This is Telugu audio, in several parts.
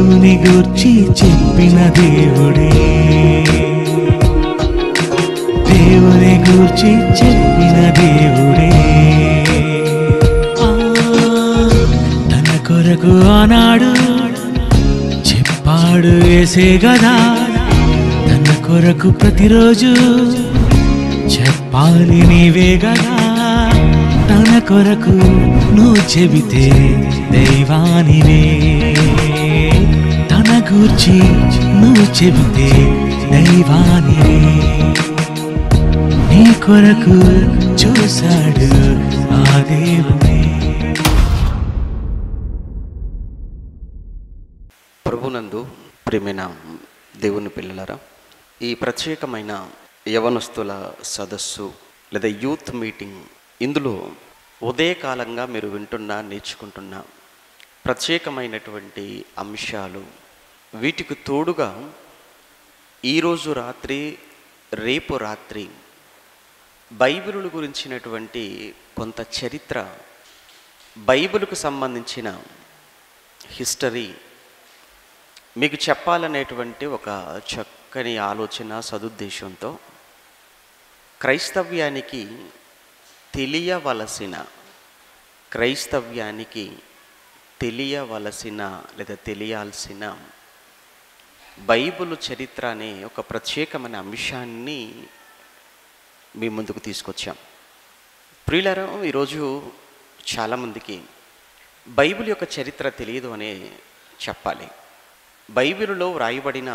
దేవుని గూర్చి చెప్పిన దేవుడే దేవుని గూర్చి చెప్పిన దేవుడే ఆ, తన కొరకు ఆనాడు చెప్పాడు వేసే గదా తన కొరకు ప్రతిరోజు చెప్పాలి నీవే గదా తన కొరకు నువ్వు చెబితే దైవానివే తన గూర్చి నువ్వు చెబితే దైవానివే నీ కొరకు చూశాడు ఆ దేవుడే ప్రభునందు ప్రియమైన దేవుని పిల్లలారా ఈ ప్రత్యేకమైన యవనస్తుల సదస్సు లేదా యూత్ మీటింగ్ ఇందులో ఉదయకాలంగా మీరు వింటున్న నేర్చుకుంటున్న ప్రత్యేకమైనటువంటి అంశాలు వీటికి తోడుగా ఈరోజు రాత్రి రేపు రాత్రి బైబిలు గురించినటువంటి కొంత చరిత్ర బైబిలుకు సంబంధించిన హిస్టరీ మీకు చెప్పాలనేటువంటి ఒక చక్కని ఆలోచన సదుద్దేశంతో క్రైస్తవ్యానికి తెలియవలసిన క్రైస్తవ్యానికి తెలియవలసిన లేదా తెలియాల్సిన బైబిల్ చరిత్ర అనే ఒక ప్రత్యేకమైన అంశాన్ని మీ ముందుకు తీసుకొచ్చాం ప్రియులారా ఈరోజు చాలామందికి బైబిల్ యొక్క చరిత్ర తెలియదు అనే చెప్పాలి బైబిలులో వ్రాయబడిన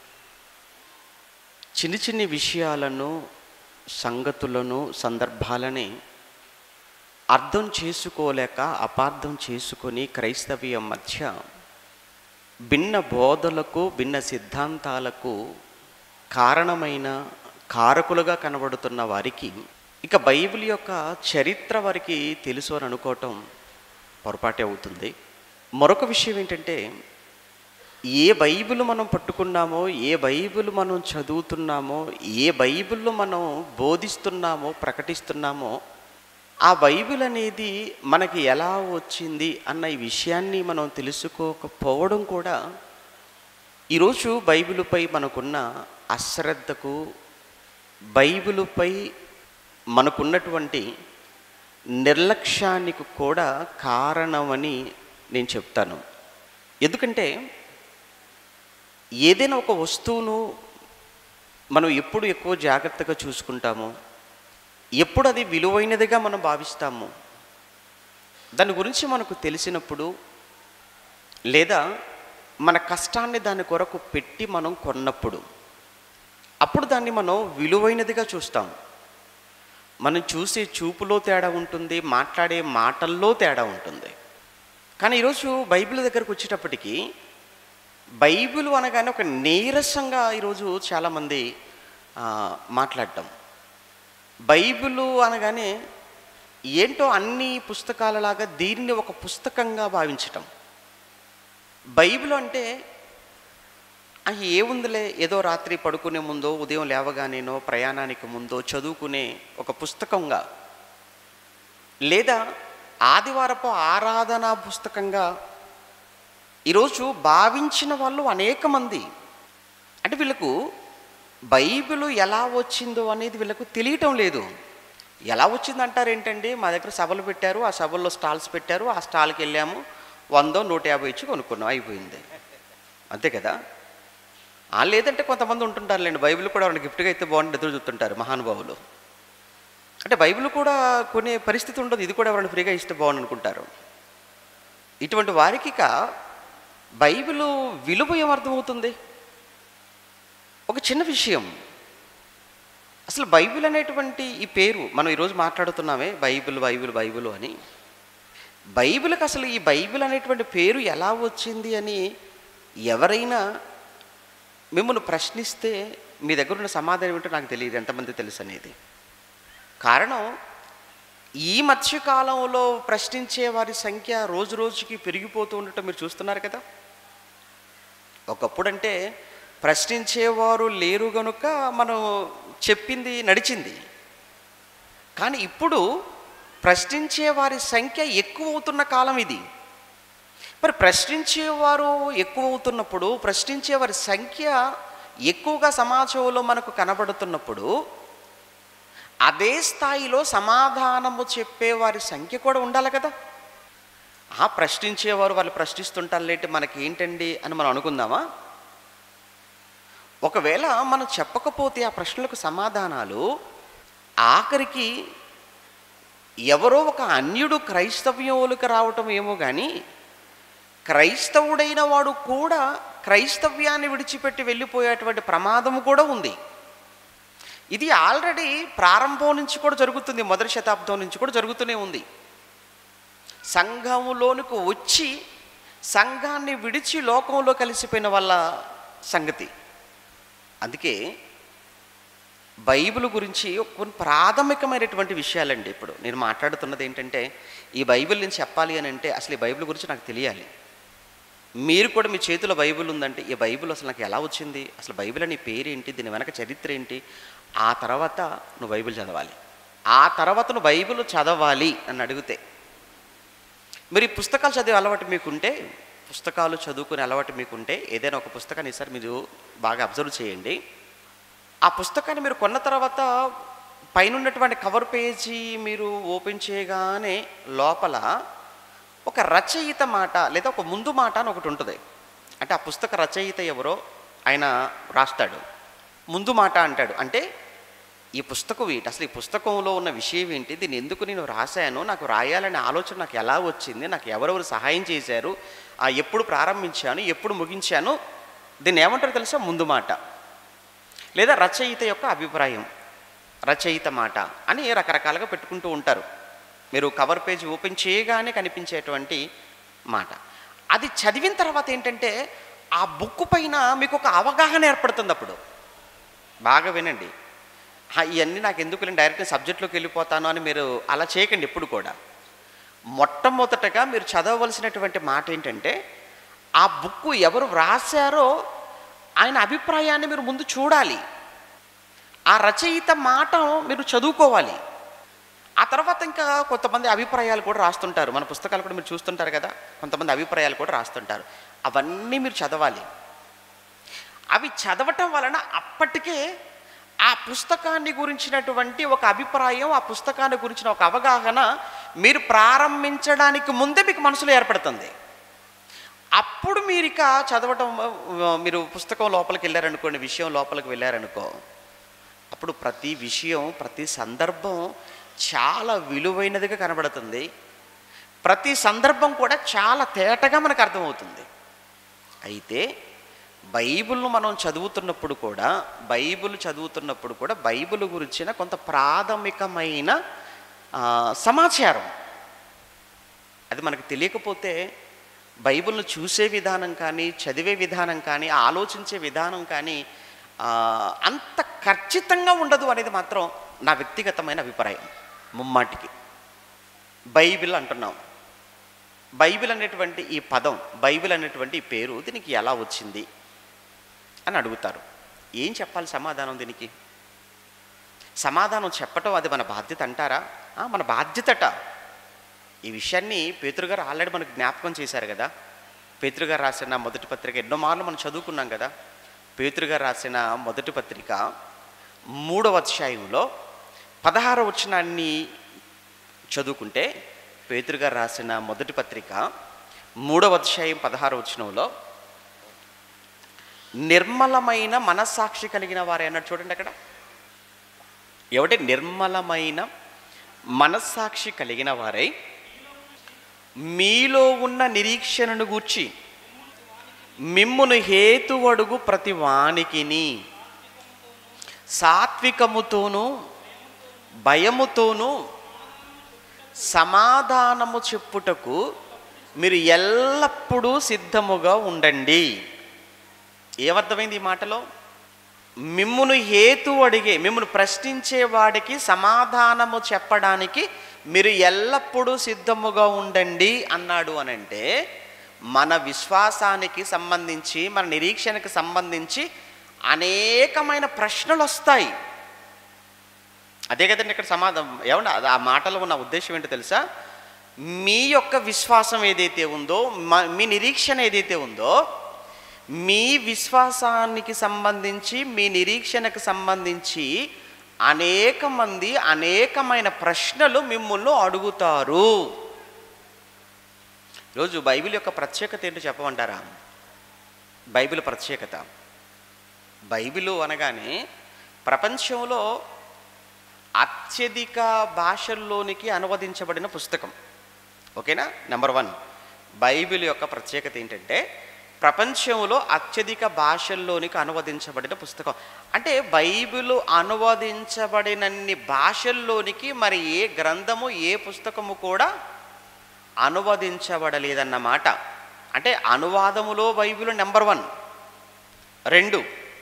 చిన్ని చిన్ని విషయాలను సంగతులను సందర్భాలని అర్థం చేసుకోలేక అపార్థం చేసుకొని క్రైస్తవ్యం మధ్య భిన్న బోధలకు భిన్న సిద్ధాంతాలకు కారణమైన కారకులుగా కనబడుతున్న వారికి ఇక బైబిల్ యొక్క చరిత్ర వారికి తెలుసు అని అనుకోవటం పొరపాటే అవుతుంది మరొక విషయం ఏంటంటే ఏ బైబిల్ మనం పట్టుకున్నామో ఏ బైబిల్ మనం చదువుతున్నామో ఏ బైబిల్లో మనం బోధిస్తున్నామో ప్రకటిస్తున్నామో ఆ బైబిల్ అనేది మనకి ఎలా వచ్చింది అన్న ఈ విషయాన్ని మనం తెలుసుకోకపోవడం కూడా ఈరోజు బైబిలుపై మనకున్న అశ్రద్ధకు బైబిలుపై మనకున్నటువంటి నిర్లక్ష్యానికి కూడా కారణమని నేను చెప్తాను ఎందుకంటే ఏదైనా ఒక వస్తువును మనం ఎప్పుడు ఎక్కువ జాగ్రత్తగా చూసుకుంటామో ఎప్పుడు అది విలువైనదిగా మనం భావిస్తాము దాని గురించి మనకు తెలిసినప్పుడు లేదా మన కష్టాన్ని దాని కొరకు పెట్టి మనం కొన్నప్పుడు అప్పుడు దాన్ని మనం విలువైనదిగా చూస్తాం మనం చూసే చూపులో తేడా ఉంటుంది మాట్లాడే మాటల్లో తేడా ఉంటుంది కానీ ఈరోజు బైబిల్ దగ్గరకు వచ్చేటప్పటికి బైబిల్ అనగానే ఒక నీరసంగా ఈరోజు చాలామంది ఆ, మాట్లాడటం బైబిల్ అనగానే ఏంటో అన్ని పుస్తకాలలాగా దీన్ని ఒక పుస్తకంగా భావించటం బైబిల్ అంటే ఆ ఏముందిలే ఏదో రాత్రి పడుకునే ముందో ఉదయం లేవగానేనో ప్రయాణానికి ముందో చదువుకునే ఒక పుస్తకంగా లేదా ఆదివారపు ఆరాధనా పుస్తకంగా ఈరోజు భావించిన వాళ్ళు అనేక మంది అంటే వీళ్ళకు బైబిల్ ఎలా వచ్చిందో అనేది వీళ్ళకు తెలియటం లేదు ఎలా వచ్చిందంటారు ఏంటండి మా దగ్గర సభలు పెట్టారు ఆ సభల్లో స్టాల్స్ పెట్టారు ఆ స్టాల్కి వెళ్ళాము వందో నూట యాభై ఇచ్చి కొనుక్కున్నాం అయిపోయింది అంతే కదా ఆ లేదంటే కొంతమంది ఉంటుంటారులేండి బైబిల్ కూడా వాళ్ళకి గిఫ్ట్గా అయితే బాగుంటుంది ఎదురు చూస్తుంటారు మహానుభావులు అంటే బైబిల్ కూడా కొనే పరిస్థితి ఉండదు ఇది కూడా ఎవరైనా ఫ్రీగా ఇస్తే బాగుండు అనుకుంటారు ఇటువంటి వారికి ఇక బైబిల్ విలువ ఏమర్థమవుతుంది ఒక చిన్న విషయం అసలు బైబిల్ అనేటువంటి ఈ పేరు మనం ఈరోజు మాట్లాడుతున్నామే బైబిల్ బైబిల్ బైబిల్ అని బైబిల్కి అసలు ఈ బైబిల్ అనేటువంటి పేరు ఎలా వచ్చింది అని ఎవరైనా మిమ్మల్ని ప్రశ్నిస్తే మీ దగ్గర ఉన్న సమాధానం ఏంటో నాకు తెలియదు ఎంతమంది తెలుసు అనేది కారణం ఈ మత్స్యకాలంలో ప్రశ్నించే వారి సంఖ్య రోజు రోజుకి పెరిగిపోతూ ఉండటం మీరు చూస్తున్నారు కదా ఒకప్పుడంటే ప్రశ్నించేవారు లేరు గనుక మనం చెప్పింది నడిచింది కానీ ఇప్పుడు ప్రశ్నించే వారి సంఖ్య ఎక్కువ అవుతున్న కాలం ఇది మరి ప్రశ్నించేవారు ఎక్కువ అవుతున్నప్పుడు ప్రశ్నించేవారి సంఖ్య ఎక్కువగా సమాజంలో మనకు కనబడుతున్నప్పుడు అదే స్థాయిలో సమాధానము చెప్పేవారి సంఖ్య కూడా ఉండాలి కదా ఆ ప్రశ్నించేవారు వాళ్ళు ప్రశ్నిస్తుంటారు లేటి మనకి ఏంటండి అని మనం అనుకుందామా ఒకవేళ మనం చెప్పకపోతే ఆ ప్రశ్నలకు సమాధానాలు ఆఖరికి ఎవరో ఒక అన్యుడు క్రైస్తవ్యంలోకి రావటం ఏమో కానీ క్రైస్తవుడైన వాడు కూడా క్రైస్తవ్యాన్ని విడిచిపెట్టి వెళ్ళిపోయేటువంటి ప్రమాదము కూడా ఉంది ఇది ఆల్రెడీ ప్రారంభం నుంచి కూడా జరుగుతుంది మొదటి శతాబ్దం నుంచి కూడా జరుగుతూనే ఉంది సంఘంలోనికి వచ్చి సంఘాన్ని విడిచి లోకంలో కలిసిపోయిన వాళ్ళ సంగతి అందుకే బైబిల్ గురించి కొన్ని ప్రాథమికమైనటువంటి విషయాలండి ఇప్పుడు నేను మాట్లాడుతున్నది ఏంటంటే ఈ బైబిల్ నేను చెప్పాలి అని అంటే అసలు ఈ బైబిల్ గురించి నాకు తెలియాలి మీరు కూడా మీ చేతిలో బైబిల్ ఉందంటే ఈ బైబిల్ అసలు నాకు ఎలా వచ్చింది అసలు బైబిల్ అని పేరేంటి దీని వెనక చరిత్ర ఏంటి ఆ తర్వాత నువ్వు బైబిల్ చదవాలి ఆ తర్వాత నువ్వు బైబిల్ చదవాలి అని అడిగితే మీరు ఈ పుస్తకాలు చదివే అలవాటు మీకుంటే పుస్తకాలు చదువుకునే అలవాటు మీకుంటే ఏదైనా ఒక పుస్తకాన్ని ఈసారి మీరు బాగా అబ్జర్వ్ చేయండి ఆ పుస్తకాన్ని మీరు కొన్న తర్వాత పైన ఉన్నటువంటి కవర్ పేజీ మీరు ఓపెన్ చేయగానే లోపల ఒక రచయిత మాట లేదా ఒక ముందు మాట అని ఒకటి ఉంటుంది అంటే ఆ పుస్తక రచయిత ఎవరో ఆయన రాస్తాడు ముందు మాట అంటాడు అంటే ఈ పుస్తకం ఏంటి అసలు ఈ పుస్తకంలో ఉన్న విషయం ఏంటి దీన్ని ఎందుకు నేను రాశాను నాకు రాయాలనే ఆలోచన నాకు ఎలా వచ్చింది నాకు ఎవరెవరు సహాయం చేశారు ఆ ఎప్పుడు ప్రారంభించాను ఎప్పుడు ముగించాను దీన్ని ఏమంటారు తెలుసా ముందు మాట లేదా రచయిత యొక్క అభిప్రాయం రచయిత మాట అని రకరకాలుగా పెట్టుకుంటూ ఉంటారు మీరు కవర్ పేజ్ ఓపెన్ చేయగానే కనిపించేటువంటి మాట అది చదివిన తర్వాత ఏంటంటే ఆ బుక్ పైన మీకు ఒక అవగాహన ఏర్పడుతుంది అప్పుడు బాగా వినండి "హా, ఇవన్నీ నాకు ఎందుకు నేను డైరెక్ట్ సబ్జెక్ట్లోకి వెళ్ళిపోతాను అని మీరు అలా చేయకండి ఎప్పుడు కూడా మొట్టమొదటగా మీరు చదవవలసినటువంటి మాట ఏంటంటే ఆ బుక్ ఎవరు వ్రాసారో ఆయన అభిప్రాయాన్ని మీరు ముందు చూడాలి ఆ రచయిత మాట మీరు చదువుకోవాలి ఆ తర్వాత ఇంకా కొంతమంది అభిప్రాయాలు కూడా రాస్తుంటారు మన పుస్తకాలు కూడా మీరు చూస్తుంటారు కదా కొంతమంది అభిప్రాయాలు కూడా రాస్తుంటారు అవన్నీ మీరు చదవాలి అవి చదవటం వలన అప్పటికే ఆ పుస్తకాన్ని గురించినటువంటి ఒక అభిప్రాయం ఆ పుస్తకాన్ని గురించిన ఒక అవగాహన మీరు ప్రారంభించడానికి ముందే మీకు మనసులో ఏర్పడుతుంది అప్పుడు మీరు ఇక చదవటం ఆ, మీరు పుస్తకం లోపలికి వెళ్ళారనుకోండి విషయం లోపలికి వెళ్ళారనుకో అప్పుడు ప్రతి విషయం ప్రతి సందర్భం చాలా విలువైనదిగా కనబడుతుంది ప్రతి సందర్భం కూడా చాలా తేటగా మనకు అర్థమవుతుంది అయితే బైబిల్ను మనం చదువుతున్నప్పుడు కూడా బైబిల్ చదువుతున్నప్పుడు కూడా బైబిల్ గురించిన కొంత ప్రాథమికమైన ఆ, సమాచారం అది మనకు తెలియకపోతే బైబిల్ను చూసే విధానం కానీ చదివే విధానం కానీ ఆలోచించే విధానం కానీ ఆ, అంత ఖచ్చితంగా ఉండదు అనేది మాత్రం నా వ్యక్తిగతమైన అభిప్రాయం ముమ్మాటికి బైబిల్ అంటున్నాం బైబిల్ అనేటువంటి ఈ పదం బైబిల్ అనేటువంటి ఈ పేరు దీనికి ఎలా వచ్చింది అని అడుగుతారు ఏం చెప్పాలి సమాధానం దీనికి సమాధానం చెప్పటం అది మన బాధ్యత అంటారా ఆ, మన బాధ్యతట ఈ విషయాన్ని పేతురుగారు ఆల్రెడీ మనకు జ్ఞాపకం చేశారు కదా పేతురుగారు రాసిన మొదటి పత్రిక ఎన్నో మార్లు మనం చదువుకున్నాం కదా పేతురుగారు రాసిన మొదటి పత్రిక మూడవ అధ్యాయంలో పదహార వచనాన్ని చదువుకుంటే పేతురుగారు రాసిన మొదటి పత్రిక మూడవ అధ్యాయం పదహార వచనంలో నిర్మలమైన మనస్సాక్షి కలిగిన వారే అన్నాడు చూడండి అక్కడ ఎవటి నిర్మలమైన మనస్సాక్షి కలిగిన వారై మీలో ఉన్న నిరీక్షణను గూర్చి మిమ్మును హేతువడుగు ప్రతి వానికిని సాత్వికముతోనూ భయముతోనూ సమాధానము చెప్పుటకు మీరు ఎల్లప్పుడూ సిద్ధముగా ఉండండి ఏమర్థమైంది ఈ మాటలో మిమ్మును హేతు అడిగే మిమ్మల్ని ప్రశ్నించే వాడికి సమాధానము చెప్పడానికి మీరు ఎల్లప్పుడూ సిద్ధముగా ఉండండి అన్నాడు అనంటే మన విశ్వాసానికి సంబంధించి మన నిరీక్షణకి సంబంధించి అనేకమైన ప్రశ్నలు వస్తాయి అదే కదండి ఇక్కడ సమాధానం ఏమన్నా ఆ మాటలో ఉన్న ఉద్దేశం ఏంటో తెలుసా మీ యొక్క విశ్వాసం ఏదైతే ఉందో మ- మీ నిరీక్షణ ఏదైతే ఉందో మీ విశ్వాసానికి సంబంధించి మీ నిరీక్షణకు సంబంధించి అనేక మంది అనేకమైన ప్రశ్నలు మిమ్మల్ని అడుగుతారు ఈరోజు బైబిల్ యొక్క ప్రత్యేకత ఏంటో చెప్పమంటారా బైబిల్ ప్రత్యేకత బైబిలు అనగానే ప్రపంచంలో అత్యధిక భాషల్లోనికి అనువదించబడిన పుస్తకం ఓకేనా నెంబర్ వన్ బైబిల్ యొక్క ప్రత్యేకత ఏంటంటే ప్రపంచంలో అత్యధిక భాషల్లోనికి అనువదించబడిన పుస్తకం అంటే బైబిల్ అనువదించబడినన్ని భాషల్లోనికి మరి ఏ గ్రంథము ఏ పుస్తకము కూడా అనువదించబడలేదన్నమాట అంటే అనువాదములో బైబిల్ నెంబర్ వన్ రెండు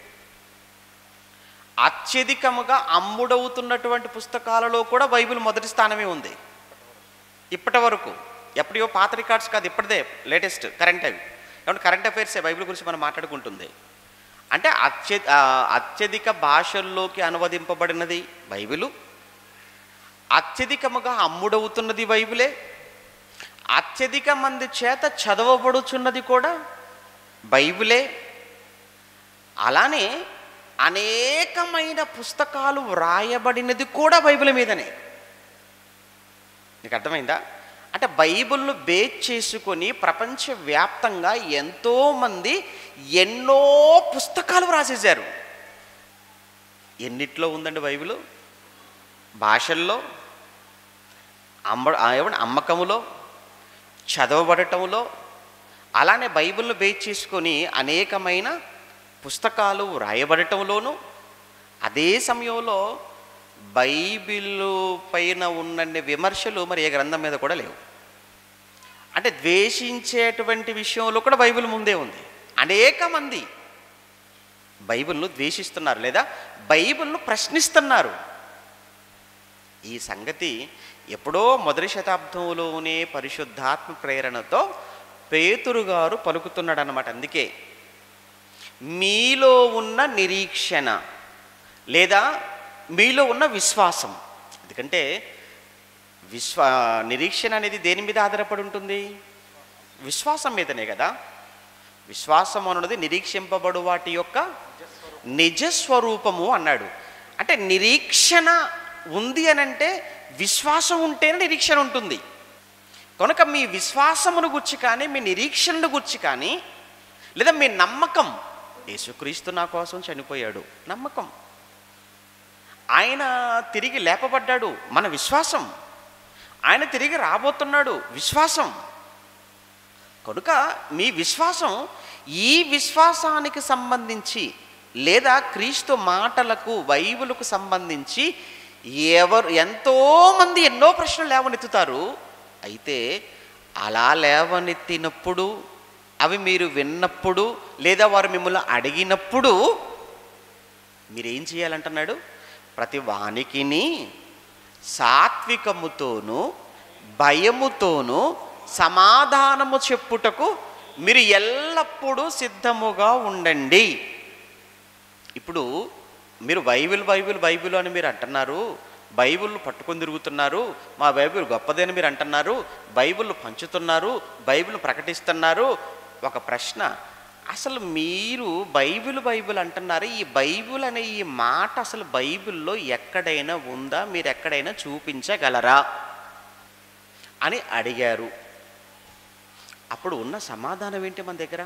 అత్యధికముగా అమ్ముడవుతున్నటువంటి పుస్తకాలలో కూడా బైబిల్ మొదటి స్థానమే ఉంది ఇప్పటి వరకు ఎప్పుడో పాత రికార్డ్స్ కాదు ఇప్పటిదే లేటెస్ట్ కరెంట్ అవి ఏమంటే కరెంట్ అఫైర్సే బైబిల్ గురించి మనం మాట్లాడుకుంటుంది అంటే అత్య ఆ, అత్యధిక భాషల్లోకి అనువదింపబడినది బైబిలు అత్యధికముగా అమ్ముడవుతున్నది బైబిలే అత్యధిక మంది చేత చదవబడుచున్నది కూడా బైబిలే అలానే అనేకమైన పుస్తకాలు వ్రాయబడినది కూడా బైబిల్ మీదనే నీకు అర్థమైందా అంటే బైబిల్ను బేస్ చేసుకొని ప్రపంచవ్యాప్తంగా ఎంతోమంది ఎన్నో పుస్తకాలు వ్రాసేశారు ఎన్నిట్లో ఉందండి బైబిల్ భాషల్లో అమ్మ ఆ ఏమంటే అమ్మకములో చదవబడటంలో అలానే బైబిల్ను బేస్ చేసుకొని అనేకమైన పుస్తకాలు వ్రాయబడటంలోనూ అదే సమయంలో బైబిల్ పైన ఉన్న విమర్శలు మరి ఏ గ్రంథం మీద కూడా లేవు అంటే ద్వేషించేటువంటి విషయంలో కూడా బైబిల్ ముందే ఉంది అనేక మంది బైబిల్ను ద్వేషిస్తున్నారు లేదా బైబిల్ను ప్రశ్నిస్తున్నారు ఈ సంగతి ఎప్పుడో మొదటి శతాబ్దంలోనే పరిశుద్ధాత్మ ప్రేరణతో పేతురు గారు పలుకుతున్నాడు అనమాట అందుకే మీలో ఉన్న నిరీక్షణ లేదా మీలో ఉన్న విశ్వాసం ఎందుకంటే విశ్వా నిరీక్షణ అనేది దేని మీద ఆధారపడి ఉంటుంది విశ్వాసం మీదనే కదా విశ్వాసం అన్నది నిరీక్షింపబడు వాటి యొక్క నిజస్వరూపము అన్నాడు అంటే నిరీక్షణ ఉంది అని అంటే విశ్వాసం ఉంటేనే నిరీక్షణ ఉంటుంది కనుక మీ విశ్వాసమును గుర్చి కానీ మీ నిరీక్షణను గుర్చి కానీ లేదా మీ నమ్మకం యేసుక్రీస్తు నా కోసం చనిపోయాడు నమ్మకం ఆయన తిరిగి లేపబడ్డాడు మన విశ్వాసం ఆయన తిరిగి రాబోతున్నాడు విశ్వాసం కనుక మీ విశ్వాసం ఈ విశ్వాసానికి సంబంధించి లేదా క్రీస్తు మాటలకు బైబిలుకు సంబంధించి ఎవరు ఎంతోమంది ఎన్నో ప్రశ్నలు లేవనెత్తుతారు అయితే అలా లేవనెత్తినప్పుడు అవి మీరు విన్నప్పుడు లేదా వారు మిమ్మల్ని అడిగినప్పుడు మీరేం చేయాలంటున్నాడు ప్రతి వానికిని సాత్వికముతోనూ భయముతోనూ సమాధానము చెప్పుటకు మీరు ఎల్లప్పుడూ సిద్ధముగా ఉండండి ఇప్పుడు మీరు బైబిల్ బైబిల్ బైబిల్ అని మీరు అంటున్నారు బైబిల్ పట్టుకొని తిరుగుతున్నారు మా బైబిల్ గొప్పదని మీరు అంటున్నారు బైబిల్ పంచుతున్నారు బైబిల్ ప్రకటిస్తున్నారు ఒక ప్రశ్న అసలు మీరు బైబిల్ బైబిల్ అంటున్నారు ఈ బైబిల్ అనే ఈ మాట అసలు బైబిల్లో ఎక్కడైనా ఉందా మీరు ఎక్కడైనా చూపించగలరా అని అడిగారు అప్పుడు ఉన్న సమాధానం ఏంటి మన దగ్గర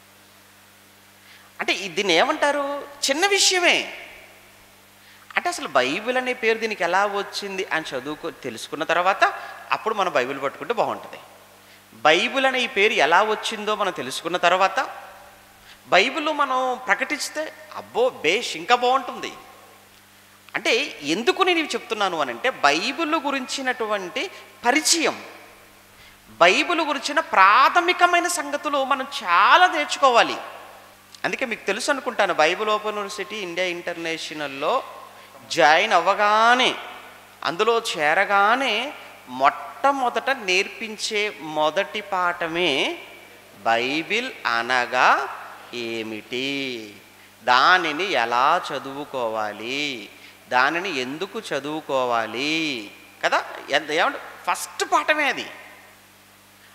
అంటే ఈ- దీన్ని ఏమంటారు చిన్న విషయమే అంటే అసలు బైబిల్ అనే పేరు దీనికి ఎలా వచ్చింది అని చదువుకో తెలుసుకున్న తర్వాత అప్పుడు మనం బైబిల్ పట్టుకుంటే బాగుంటుంది బైబిల్ అనే ఈ పేరు ఎలా వచ్చిందో మనం తెలుసుకున్న తర్వాత బైబిల్ మనం ప్రకటిస్తే అబ్బో బేష్ ఇంకా బాగుంటుంది అంటే ఎందుకు నేను ఇవి చెప్తున్నాను అని అంటే బైబిల్ గురించినటువంటి పరిచయం బైబిల్ గురించిన ప్రాథమికమైన సంగతులు మనం చాలా నేర్చుకోవాలి అందుకే మీకు తెలుసు అనుకుంటాను బైబిల్ ఓపెన్ యూనివర్సిటీ ఇండియా ఇంటర్నేషనల్లో జాయిన్ అవ్వగానే అందులో చేరగానే మొట్టమొదట నేర్పించే మొదటి పాఠమే బైబిల్ అనగా ఏమిటి దానిని ఎలా చదువుకోవాలి దానిని ఎందుకు చదువుకోవాలి కదా ఎంత ఏమంటే ఫస్ట్ పాఠమే అది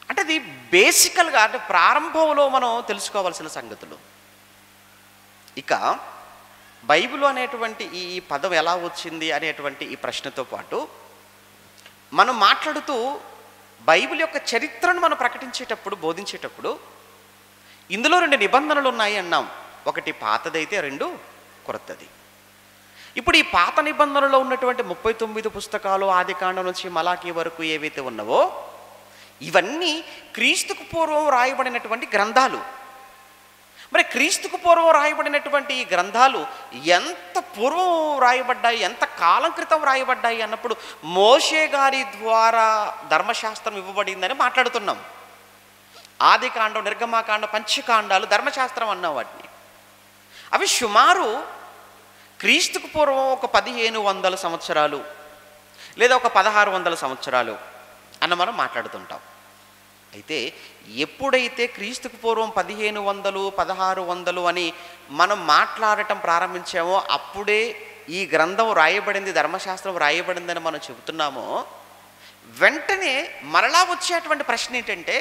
అంటే అది బేసికల్గా అంటే ప్రారంభంలో మనం తెలుసుకోవాల్సిన సంగతులు ఇక బైబిల్ అనేటువంటి ఈ పదం ఎలా వచ్చింది అనేటువంటి ఈ ప్రశ్నతో పాటు మనం మాట్లాడుతూ బైబిల్ యొక్క చరిత్రను మనం ప్రకటించేటప్పుడు బోధించేటప్పుడు ఇందులో రెండు నిబంధనలు ఉన్నాయి అన్నాం ఒకటి పాతదైతే రెండు కొత్తది ఇప్పుడు ఈ పాత నిబంధనలో ఉన్నటువంటి ముప్పై తొమ్మిది పుస్తకాలు ఆదికాండం నుంచి మలాఖీ వరకు ఏవైతే ఉన్నావో ఇవన్నీ క్రీస్తుకు పూర్వం రాయబడినటువంటి గ్రంథాలు మరి క్రీస్తుకు పూర్వం రాయబడినటువంటి ఈ గ్రంథాలు ఎంత పూర్వం రాయబడ్డాయి ఎంత కాలం క్రితం రాయబడ్డాయి అన్నప్పుడు మోషే గారి ద్వారా ధర్మశాస్త్రం ఇవ్వబడిందని మాట్లాడుతున్నాం ఆదికాండం నిర్గమాకాండం పంచకాండాలు ధర్మశాస్త్రం అన్నాం వాటిని అవి సుమారు క్రీస్తుకు పూర్వం ఒక పదిహేను వందల సంవత్సరాలు లేదా ఒక పదహారు వందల సంవత్సరాలు అన్న మనం మాట్లాడుతుంటాం అయితే ఎప్పుడైతే క్రీస్తుకు పూర్వం పదిహేను వందలు పదహారు వందలు అని మనం మాట్లాడటం ప్రారంభించామో అప్పుడే ఈ గ్రంథం రాయబడింది ధర్మశాస్త్రం రాయబడిందని మనం చెబుతున్నామో వెంటనే మరలా వచ్చేటువంటి ప్రశ్న ఏంటంటే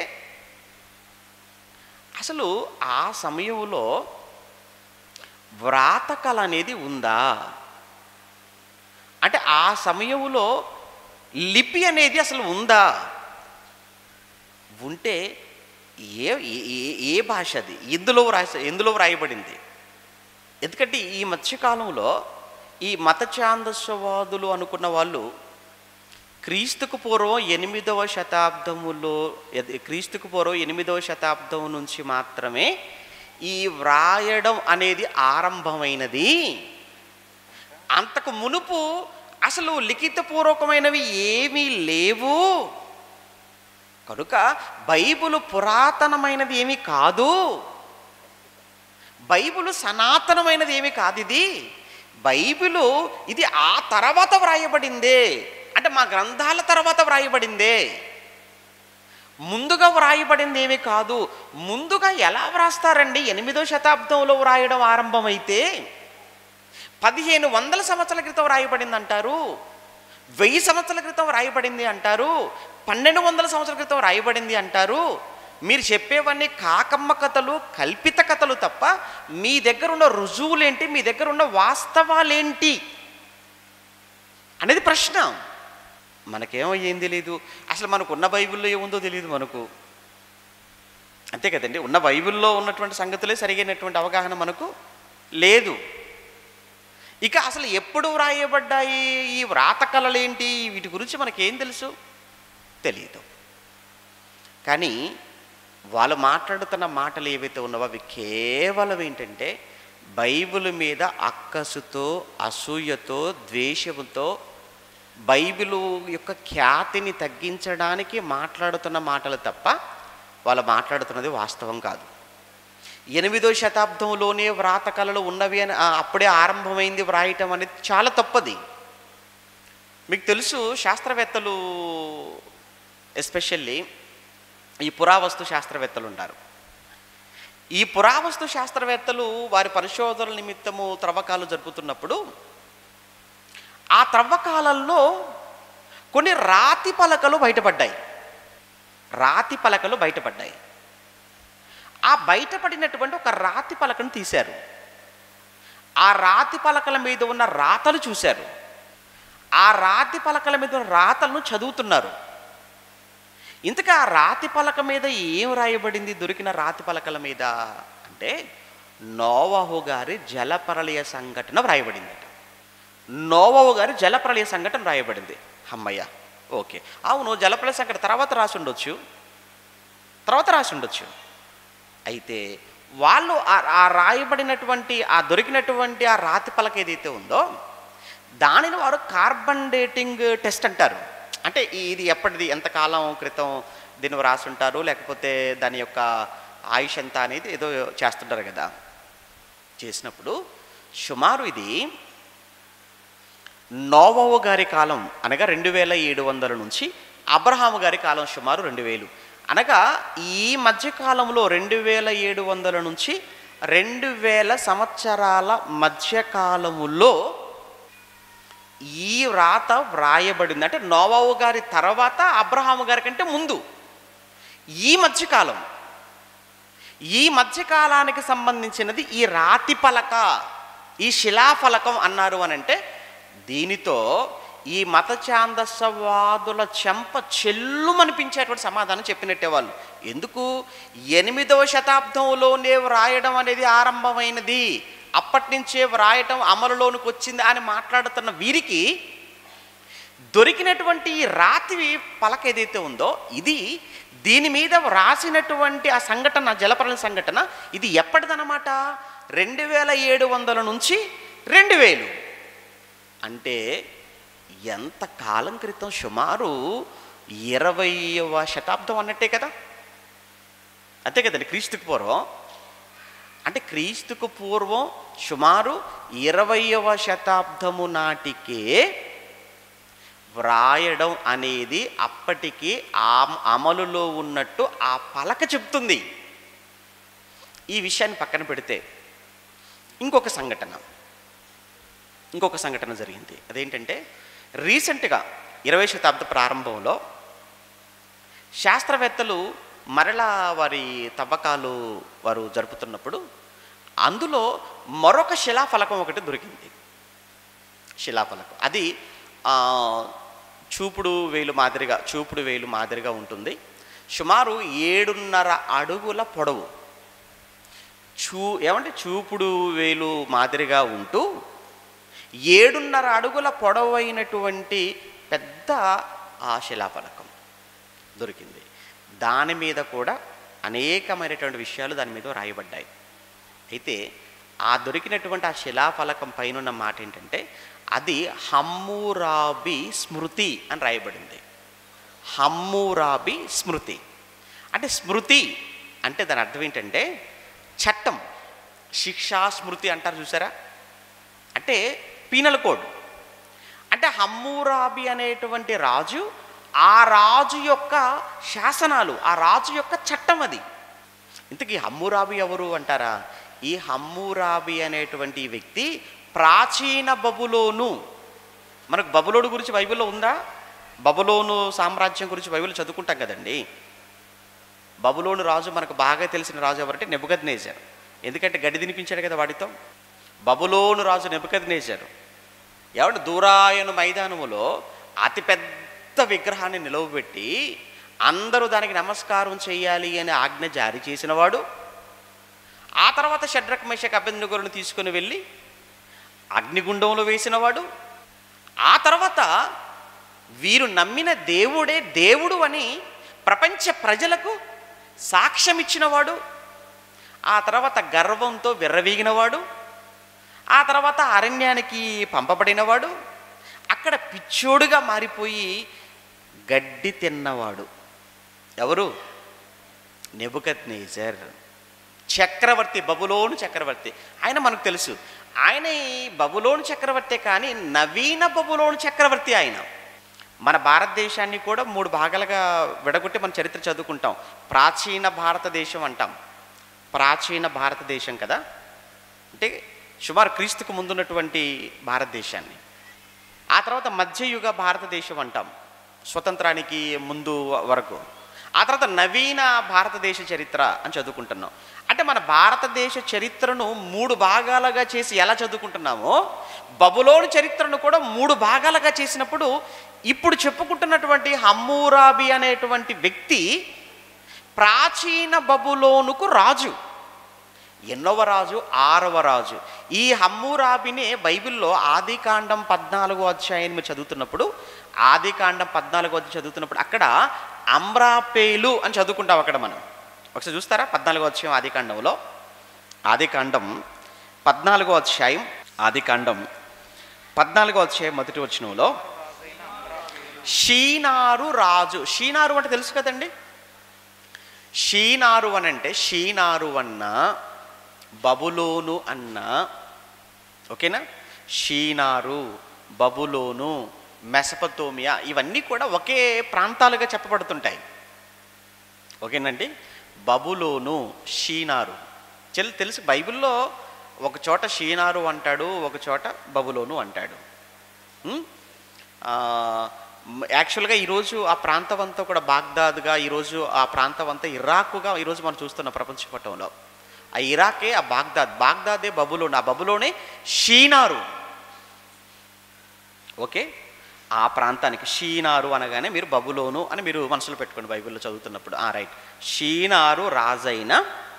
అసలు ఆ సమయంలో వ్రాతకళ అనేది ఉందా అంటే ఆ సమయంలో లిపి అనేది అసలు ఉందా ఉంటే ఏ ఏ- ఏ- ఏ భాష అది ఎందులో రాస ఎందులో వ్రాయబడింది ఎందుకంటే ఈ మధ్యకాలంలో ఈ మత ఛాందస్యవాదులు అనుకున్న వాళ్ళు క్రీస్తుకు పూర్వం ఎనిమిదవ శతాబ్దములో ఎద- క్రీస్తుకు పూర్వం ఎనిమిదవ శతాబ్దం నుంచి మాత్రమే ఈ వ్రాయడం అనేది ఆరంభమైనది అంతకు మునుపు అసలు లిఖితపూర్వకమైనవి ఏమీ లేవు కనుక బైబిల్ పురాతనమైనది ఏమీ కాదు బైబిల్ సనాతనమైనది ఏమీ కాదు ఇది బైబిలు ఇది ఆ తర్వాత వ్రాయబడిందే అంటే మా గ్రంథాల తర్వాత వ్రాయబడిందే ముందుగా వ్రాయబడింది ఏమీ కాదు ముందుగా ఎలా వ్రాస్తారండి ఎనిమిదో శతాబ్దంలో వ్రాయడం ఆరంభమైతే పదిహేను వందల సంవత్సరాల క్రితం రాయబడింది అంటారు వెయ్యి సంవత్సరాల క్రితం రాయబడింది అంటారు పన్నెండు వందల సంవత్సరాల క్రితం రాయబడింది అంటారు మీరు చెప్పేవన్నీ కాకమ్మ కథలు కల్పిత కథలు తప్ప మీ దగ్గర ఉన్న రుజువులేంటి మీ దగ్గర ఉన్న వాస్తవాలేంటి అనేది ప్రశ్న మనకేమో ఏం తెలియదు అసలు మనకు ఉన్న బైబిల్లో ఏముందో తెలియదు మనకు అంతే కదండి ఉన్న బైబిల్లో ఉన్నటువంటి సంగతులే సరిగైనటువంటి అవగాహన మనకు లేదు ఇక అసలు ఎప్పుడు వ్రాయబడ్డాయి ఈ వ్రాత కళలేంటి వీటి గురించి మనకేం తెలుసు తెలియదు కానీ వాళ్ళు మాట్లాడుతున్న మాటలు ఏవైతే ఉన్నావో అవి కేవలం ఏంటంటే బైబిల్ మీద అక్కసుతో అసూయతో ద్వేషంతో బైబిలు యొక్క ఖ్యాతిని తగ్గించడానికి మాట్లాడుతున్న మాటలు తప్ప వాళ్ళు మాట్లాడుతున్నది వాస్తవం కాదు ఎనిమిదో శతాబ్దంలోనే వ్రాత కళలు ఉన్నవి అని ఆ, అప్పుడే ఆరంభమైంది వ్రాయటం అనేది చాలా తప్పది మీకు తెలుసు శాస్త్రవేత్తలు ఎస్పెషల్లీ ఈ పురావస్తు శాస్త్రవేత్తలు ఉంటారు ఈ పురావస్తు శాస్త్రవేత్తలు వారి పరిశోధనల నిమిత్తము త్రవ్వకాలు జరుపుతున్నప్పుడు ఆ త్రవ్వకాలలో కొన్ని రాతి పలకలు బయటపడ్డాయి రాతి పలకలు బయటపడ్డాయి ఆ బయటపడినటువంటి ఒక రాతి పలకను తీశారు ఆ రాతి పలకల మీద ఉన్న రాతలు చూశారు ఆ రాతి పలకల మీద ఉన్న రాతలను చదువుతున్నారు ఇంతకు ఆ రాతి పలక మీద ఏం రాయబడింది దొరికిన రాతి పలకల మీద అంటే నోవాహు గారి జలప్రలయ సంఘటన వ్రాయబడిందట నోవాహు గారి జలప్రలయ సంఘటన రాయబడింది అమ్మయ్య ఓకే అవును జలప్రలయ సంఘటన తర్వాత రాసి ఉండొచ్చు తర్వాత రాసి ఉండొచ్చు అయితే వాళ్ళు ఆ- ఆ రాయబడినటువంటి ఆ దొరికినటువంటి ఆ రాతి పలక ఏదైతే ఉందో దానిని వారు కార్బన్ డేటింగ్ టెస్ట్ అంటారు అంటే ఈ- ఇది ఎప్పటిది ఎంతకాలం క్రితం దీన్ని రాసి ఉంటారు లేకపోతే దాని యొక్క ఆయుష్ ఎంత అనేది ఏదో చేస్తుంటారు కదా చేసినప్పుడు సుమారు ఇది నోవో గారి కాలం అనగా రెండు వేల ఏడు వందల నుంచి అబ్రహాము గారి కాలం సుమారు రెండు వేలు అనగా ఈ మధ్య కాలంలో రెండు వేల ఏడు వందల నుంచి రెండు వేల సంవత్సరాల మధ్య కాలములో ఈ వ్రాత వ్రాయబడింది అంటే నోవావు గారి తర్వాత అబ్రహాము గారి కంటే ముందు ఈ మధ్యకాలం ఈ మధ్యకాలానికి సంబంధించినది ఈ రాతి పలక ఈ శిలాఫలకం అన్నారు అని అంటే దీనితో ఈ మత ఛాందసవాదుల చెంప చెల్లుమనిపించేటువంటి సమాధానం చెప్పినట్టే వాళ్ళు ఎందుకు ఎనిమిదవ శతాబ్దంలోనే వ్రాయడం అనేది ఆరంభమైనది అప్పటి నుంచే వ్రాయటం అమలులోనికి వచ్చింది అని మాట్లాడుతున్న వీరికి దొరికినటువంటి ఈ రాతి పలక ఏదైతే ఉందో ఇది దీని మీద వ్రాసినటువంటి ఆ సంఘటన జలపరణ సంఘటన ఇది ఎప్పటిదన్నమాట రెండు వేల ఏడు వందల నుంచి రెండు వేలు అంటే ఎంత కాలం క్రితం సుమారు ఇరవైవ శతాబ్దం అన్నట్టే కదా అంతే కదండి క్రీస్తుకు పూర్వం అంటే క్రీస్తుకు పూర్వం సుమారు ఇరవైవ శతాబ్దము నాటికే వ్రాయడం అనేది అప్పటికి ఆ అమలులో ఉన్నట్టు ఆ పలక చెప్తుంది ఈ విషయాన్ని పక్కన పెడితే ఇంకొక సంఘటన ఇంకొక సంఘటన జరిగింది అదేంటంటే రీసెంట్గా ఇరవై శతాబ్ద ప్రారంభంలో శాస్త్రవేత్తలు మరలా వారి తవ్వకాలు వారు జరుపుతున్నప్పుడు అందులో మరొక శిలాఫలకం ఒకటి దొరికింది శిలాఫలకం అది ఆ, చూపుడు వేలు మాదిరిగా చూపుడు వేలు మాదిరిగా ఉంటుంది సుమారు ఏడున్నర అడుగుల పొడవు చూ ఏమంటే చూపుడు వేలు మాదిరిగా ఉంటూ ఏడున్నర అడుగుల పొడవైనటువంటి పెద్ద ఆ శిలాఫలకం దొరికింది దాని మీద కూడా అనేకమైనటువంటి విషయాలు దాని మీద రాయబడ్డాయి అయితే ఆ దొరికినటువంటి ఆ శిలాఫలకం పైన ఉన్న మాట ఏంటంటే అది హమ్మూరాబి స్మృతి అని రాయబడింది హమ్మూరాబి స్మృతి అంటే స్మృతి అంటే దాని అర్థం ఏంటంటే చట్టం శిక్షా స్మృతి అంటారు చూసారా అంటే పీనల్ కోడ్ అంటే హమ్మూరాబి అనేటువంటి రాజు ఆ రాజు యొక్క శాసనాలు ఆ రాజు యొక్క చట్టం అది ఇంతకీ హమ్మూరాబి ఎవరు అంటారా ఈ హమ్మూరాబి అనేటువంటి వ్యక్తి ప్రాచీన బబులోను మనకు బబులోడు గురించి బైబిల్లో ఉందా బబులోను సామ్రాజ్యం గురించి బైబిల్ చదువుకుంటాం కదండి బబులోను రాజు మనకు బాగా తెలిసిన రాజు ఎవరంటే నెబుకద్ నేజర్ ఎందుకంటే గడి తినిపించాడు కదా వాడితో బబులోను రాజు నెబుకద్ నేజర్ ఎవడు దూరాయను మైదానములో అతిపెద్ద విగ్రహాన్ని నిలవబెట్టి అందరూ దానికి నమస్కారం చేయాలి అని ఆజ్ఞ జారీ చేసినవాడు ఆ తర్వాత షడ్రక్ మేషక్ అభ్యంజగులను తీసుకుని వెళ్ళి అగ్నిగుండంలో వేసినవాడు ఆ తర్వాత వీరు నమ్మిన దేవుడే దేవుడు అని ప్రపంచ ప్రజలకు సాక్ష్యం ఇచ్చినవాడు ఆ తర్వాత గర్వంతో విర్రవీగినవాడు ఆ తర్వాత అరణ్యానికి పంపబడినవాడు అక్కడ పిచ్చోడుగా మారిపోయి గడ్డి తిన్నవాడు ఎవరు నెబుకత్ నేజర్ చక్రవర్తి బబులోను చక్రవర్తి ఆయన మనకు తెలుసు ఆయన ఈ బబులోను చక్రవర్తి కానీ నవీన బబులోను చక్రవర్తి ఆయన మన భారతదేశాన్ని కూడా మూడు భాగాలుగా విడగొట్టి మన చరిత్ర చదువుకుంటాం ప్రాచీన భారతదేశం అంటాం ప్రాచీన భారతదేశం కదా అంటే సుమారు క్రీస్తుకు ముందున్నటువంటి భారతదేశాన్ని ఆ తర్వాత మధ్యయుగ భారతదేశం అంటాం స్వతంత్రానికి ముందు వరకు ఆ తర్వాత నవీన భారతదేశ చరిత్ర అని చదువుకుంటున్నాం అంటే మన భారతదేశ చరిత్రను మూడు భాగాలుగా చేసి ఎలా చదువుకుంటున్నామో బబులోని చరిత్రను కూడా మూడు భాగాలుగా చేసినప్పుడు ఇప్పుడు చెప్పుకుంటున్నటువంటి హమ్మూరాబి అనేటువంటి వ్యక్తి ప్రాచీన బబులోనుకు రాజు ఎన్నవ రాజు ఆరవ రాజు ఈ హమ్మూరాబినే బైబిల్లో ఆదికాండం పద్నాలుగో అధ్యాయాన్ని మీరు చదువుతున్నప్పుడు ఆదికాండం పద్నాలుగో అధ్యాయం చదువుతున్నప్పుడు అక్కడ అమ్రాపేలు అని చదువుకుంటాం అక్కడ మనం ఒకసారి చూస్తారా పద్నాలుగో అధ్యాయం ఆదికాండంలో ఆదికాండం పద్నాలుగో అధ్యాయం ఆదికాండం పద్నాలుగో అధ్యాయం మొదటి వచనంలో షీనారు రాజు షీనారు అంటే తెలుసు కదండి షీనారు అని అంటే షీనారు అన్న బబులోను అన్న ఓకేనా షీనారు బబులోను మెసపతోమియా ఇవన్నీ కూడా ఒకే ప్రాంతాలుగా చెప్పబడుతుంటాయి ఓకేనండి బబులోను షీనారు చెల్ తెలుసు బైబిల్లో ఒక చోట షీనారు అంటాడు ఒక చోట బబులోను అంటాడు ఉం? ఆ, మ్, యాక్చువల్గా ఈరోజు ఆ ప్రాంతం అంతా కూడా బాగ్దాద్గా ఈరోజు ఆ ప్రాంతం అంతా ఇరాకుగా ఈరోజు మనం చూస్తున్న ప్రపంచ పటంలో ఆ ఇరాకే ఆ బాగ్దాద్ బాగ్దాదే బబులోన్ ఆ బబులోనే షీనారు ఓకే ఆ ప్రాంతానికి షీనారు అనగానే మీరు బబులోను అని మీరు మనసులో పెట్టుకోండి బైబిల్లో చదువుతున్నప్పుడు ఆ రైట్ షీనారు రాజైన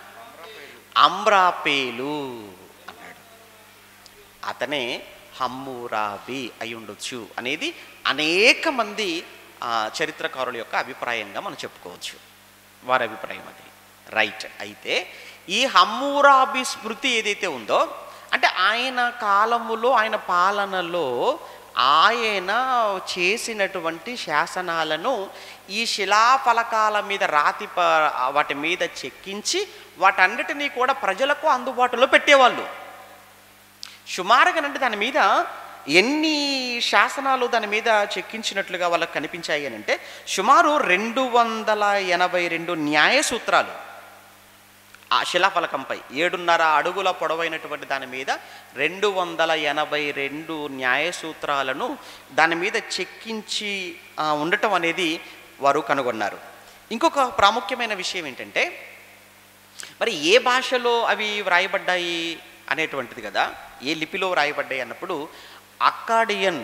అమ్రాపేలు అన్నాడు అతనే హమ్మురాబి అయి ఉండొచ్చు అనేది అనేక మంది ఆ, చరిత్రకారుల యొక్క అభిప్రాయంగా మనం చెప్పుకోవచ్చు వారి అభిప్రాయం అది రైట్ అయితే ఈ హమ్మూరాబి స్మృతి ఏదైతే ఉందో అంటే ఆయన కాలములో ఆయన పాలనలో ఆయన చేసినటువంటి శాసనాలను ఈ శిలాఫలకాల మీద రాతి ప వాటి మీద చెక్కించి వాటన్నిటినీ కూడా ప్రజలకు అందుబాటులో పెట్టేవాళ్ళు సుమారుగా అంటే దాని మీద ఎన్ని శాసనాలు దాని మీద చెక్కించినట్లుగా వాళ్ళకి కనిపించాయి అని అంటే సుమారు రెండు వందల ఎనభై రెండు న్యాయ సూత్రాలు ఆ శిలాఫలకంపై ఏడున్నర అడుగుల పొడవైనటువంటి దాని మీద రెండు వందల ఎనభై రెండు న్యాయ సూత్రాలను దాని మీద చెక్కించి ఆ, ఉండటం అనేది వారు కనుగొన్నారు ఇంకొక ప్రాముఖ్యమైన విషయం ఏంటంటే మరి ఏ భాషలో అవి వ్రాయబడ్డాయి అనేటువంటిది కదా ఏ లిపిలో వ్రాయబడ్డాయి అన్నప్పుడు అక్కాడియన్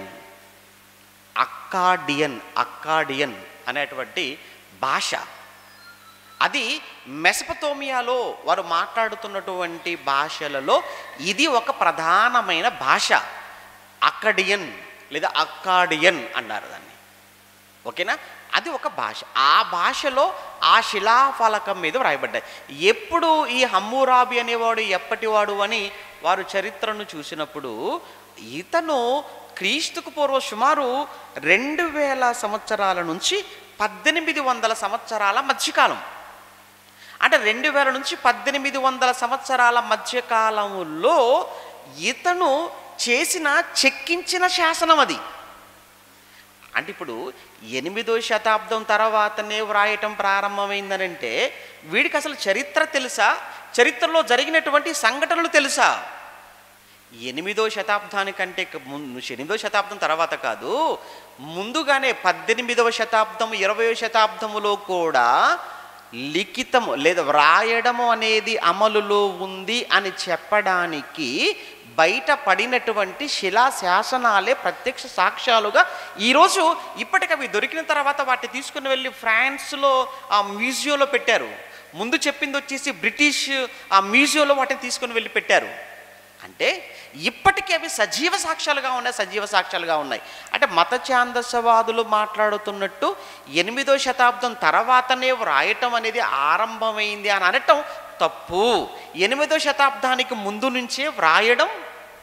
అక్కాడియన్ అక్కాడియన్ అనేటువంటి భాష అది మెసపతోమియాలో వారు మాట్లాడుతున్నటువంటి భాషలలో ఇది ఒక ప్రధానమైన భాష అక్కడియన్ లేదా అక్కాడియన్ అన్నారు దాన్ని ఓకేనా అది ఒక భాష ఆ భాషలో ఆ శిలాఫలకం మీద వ్రాయబడ్డాయి ఎప్పుడు ఈ హమ్మూరాబి అనేవాడు ఎప్పటివాడు అని వారు చరిత్రను చూసినప్పుడు ఇతను క్రీస్తుకు పూర్వ సుమారు రెండు వేల సంవత్సరాల నుంచి పద్దెనిమిది వందల సంవత్సరాల మధ్యకాలం అంటే రెండు వేల నుంచి పద్దెనిమిది వందల సంవత్సరాల మధ్యకాలములో ఇతను చేసిన చెక్కించిన శాసనం అది అంటే ఇప్పుడు ఎనిమిదో శతాబ్దం తర్వాతనే వ్రాయటం ప్రారంభమైందనంటే వీడికి అసలు చరిత్ర తెలుసా చరిత్రలో జరిగినటువంటి సంఘటనలు తెలుసా ఎనిమిదో శతాబ్దానికంటే క- ముందు ఎనిమిదో శతాబ్దం తర్వాత కాదు ముందుగానే పద్దెనిమిదవ శతాబ్దం ఇరవయో శతాబ్దములో కూడా లిఖితము లేదా వ్రాయడము అనేది అమలులో ఉంది అని చెప్పడానికి బయట పడినటువంటి శిలా శాసనాలే ప్రత్యక్ష సాక్ష్యాలుగా ఈరోజు ఇప్పటికి అవి దొరికిన తర్వాత వాటిని తీసుకుని వెళ్ళి ఫ్రాన్స్లో ఆ మ్యూజియంలో పెట్టారు ముందు చెప్పింది వచ్చేసి బ్రిటిష్ ఆ మ్యూజియంలో వాటిని తీసుకుని వెళ్ళి పెట్టారు అంటే ఇప్పటికీ అవి సజీవ సాక్ష్యాలుగా ఉన్నాయి సజీవ సాక్ష్యాలుగా ఉన్నాయి అంటే మత ఛాందసవాదులు మాట్లాడుతున్నట్టు ఎనిమిదో శతాబ్దం తర్వాతనే వ్రాయటం అనేది ఆరంభమైంది అని అనటం తప్పు ఎనిమిదో శతాబ్దానికి ముందు నుంచే వ్రాయడం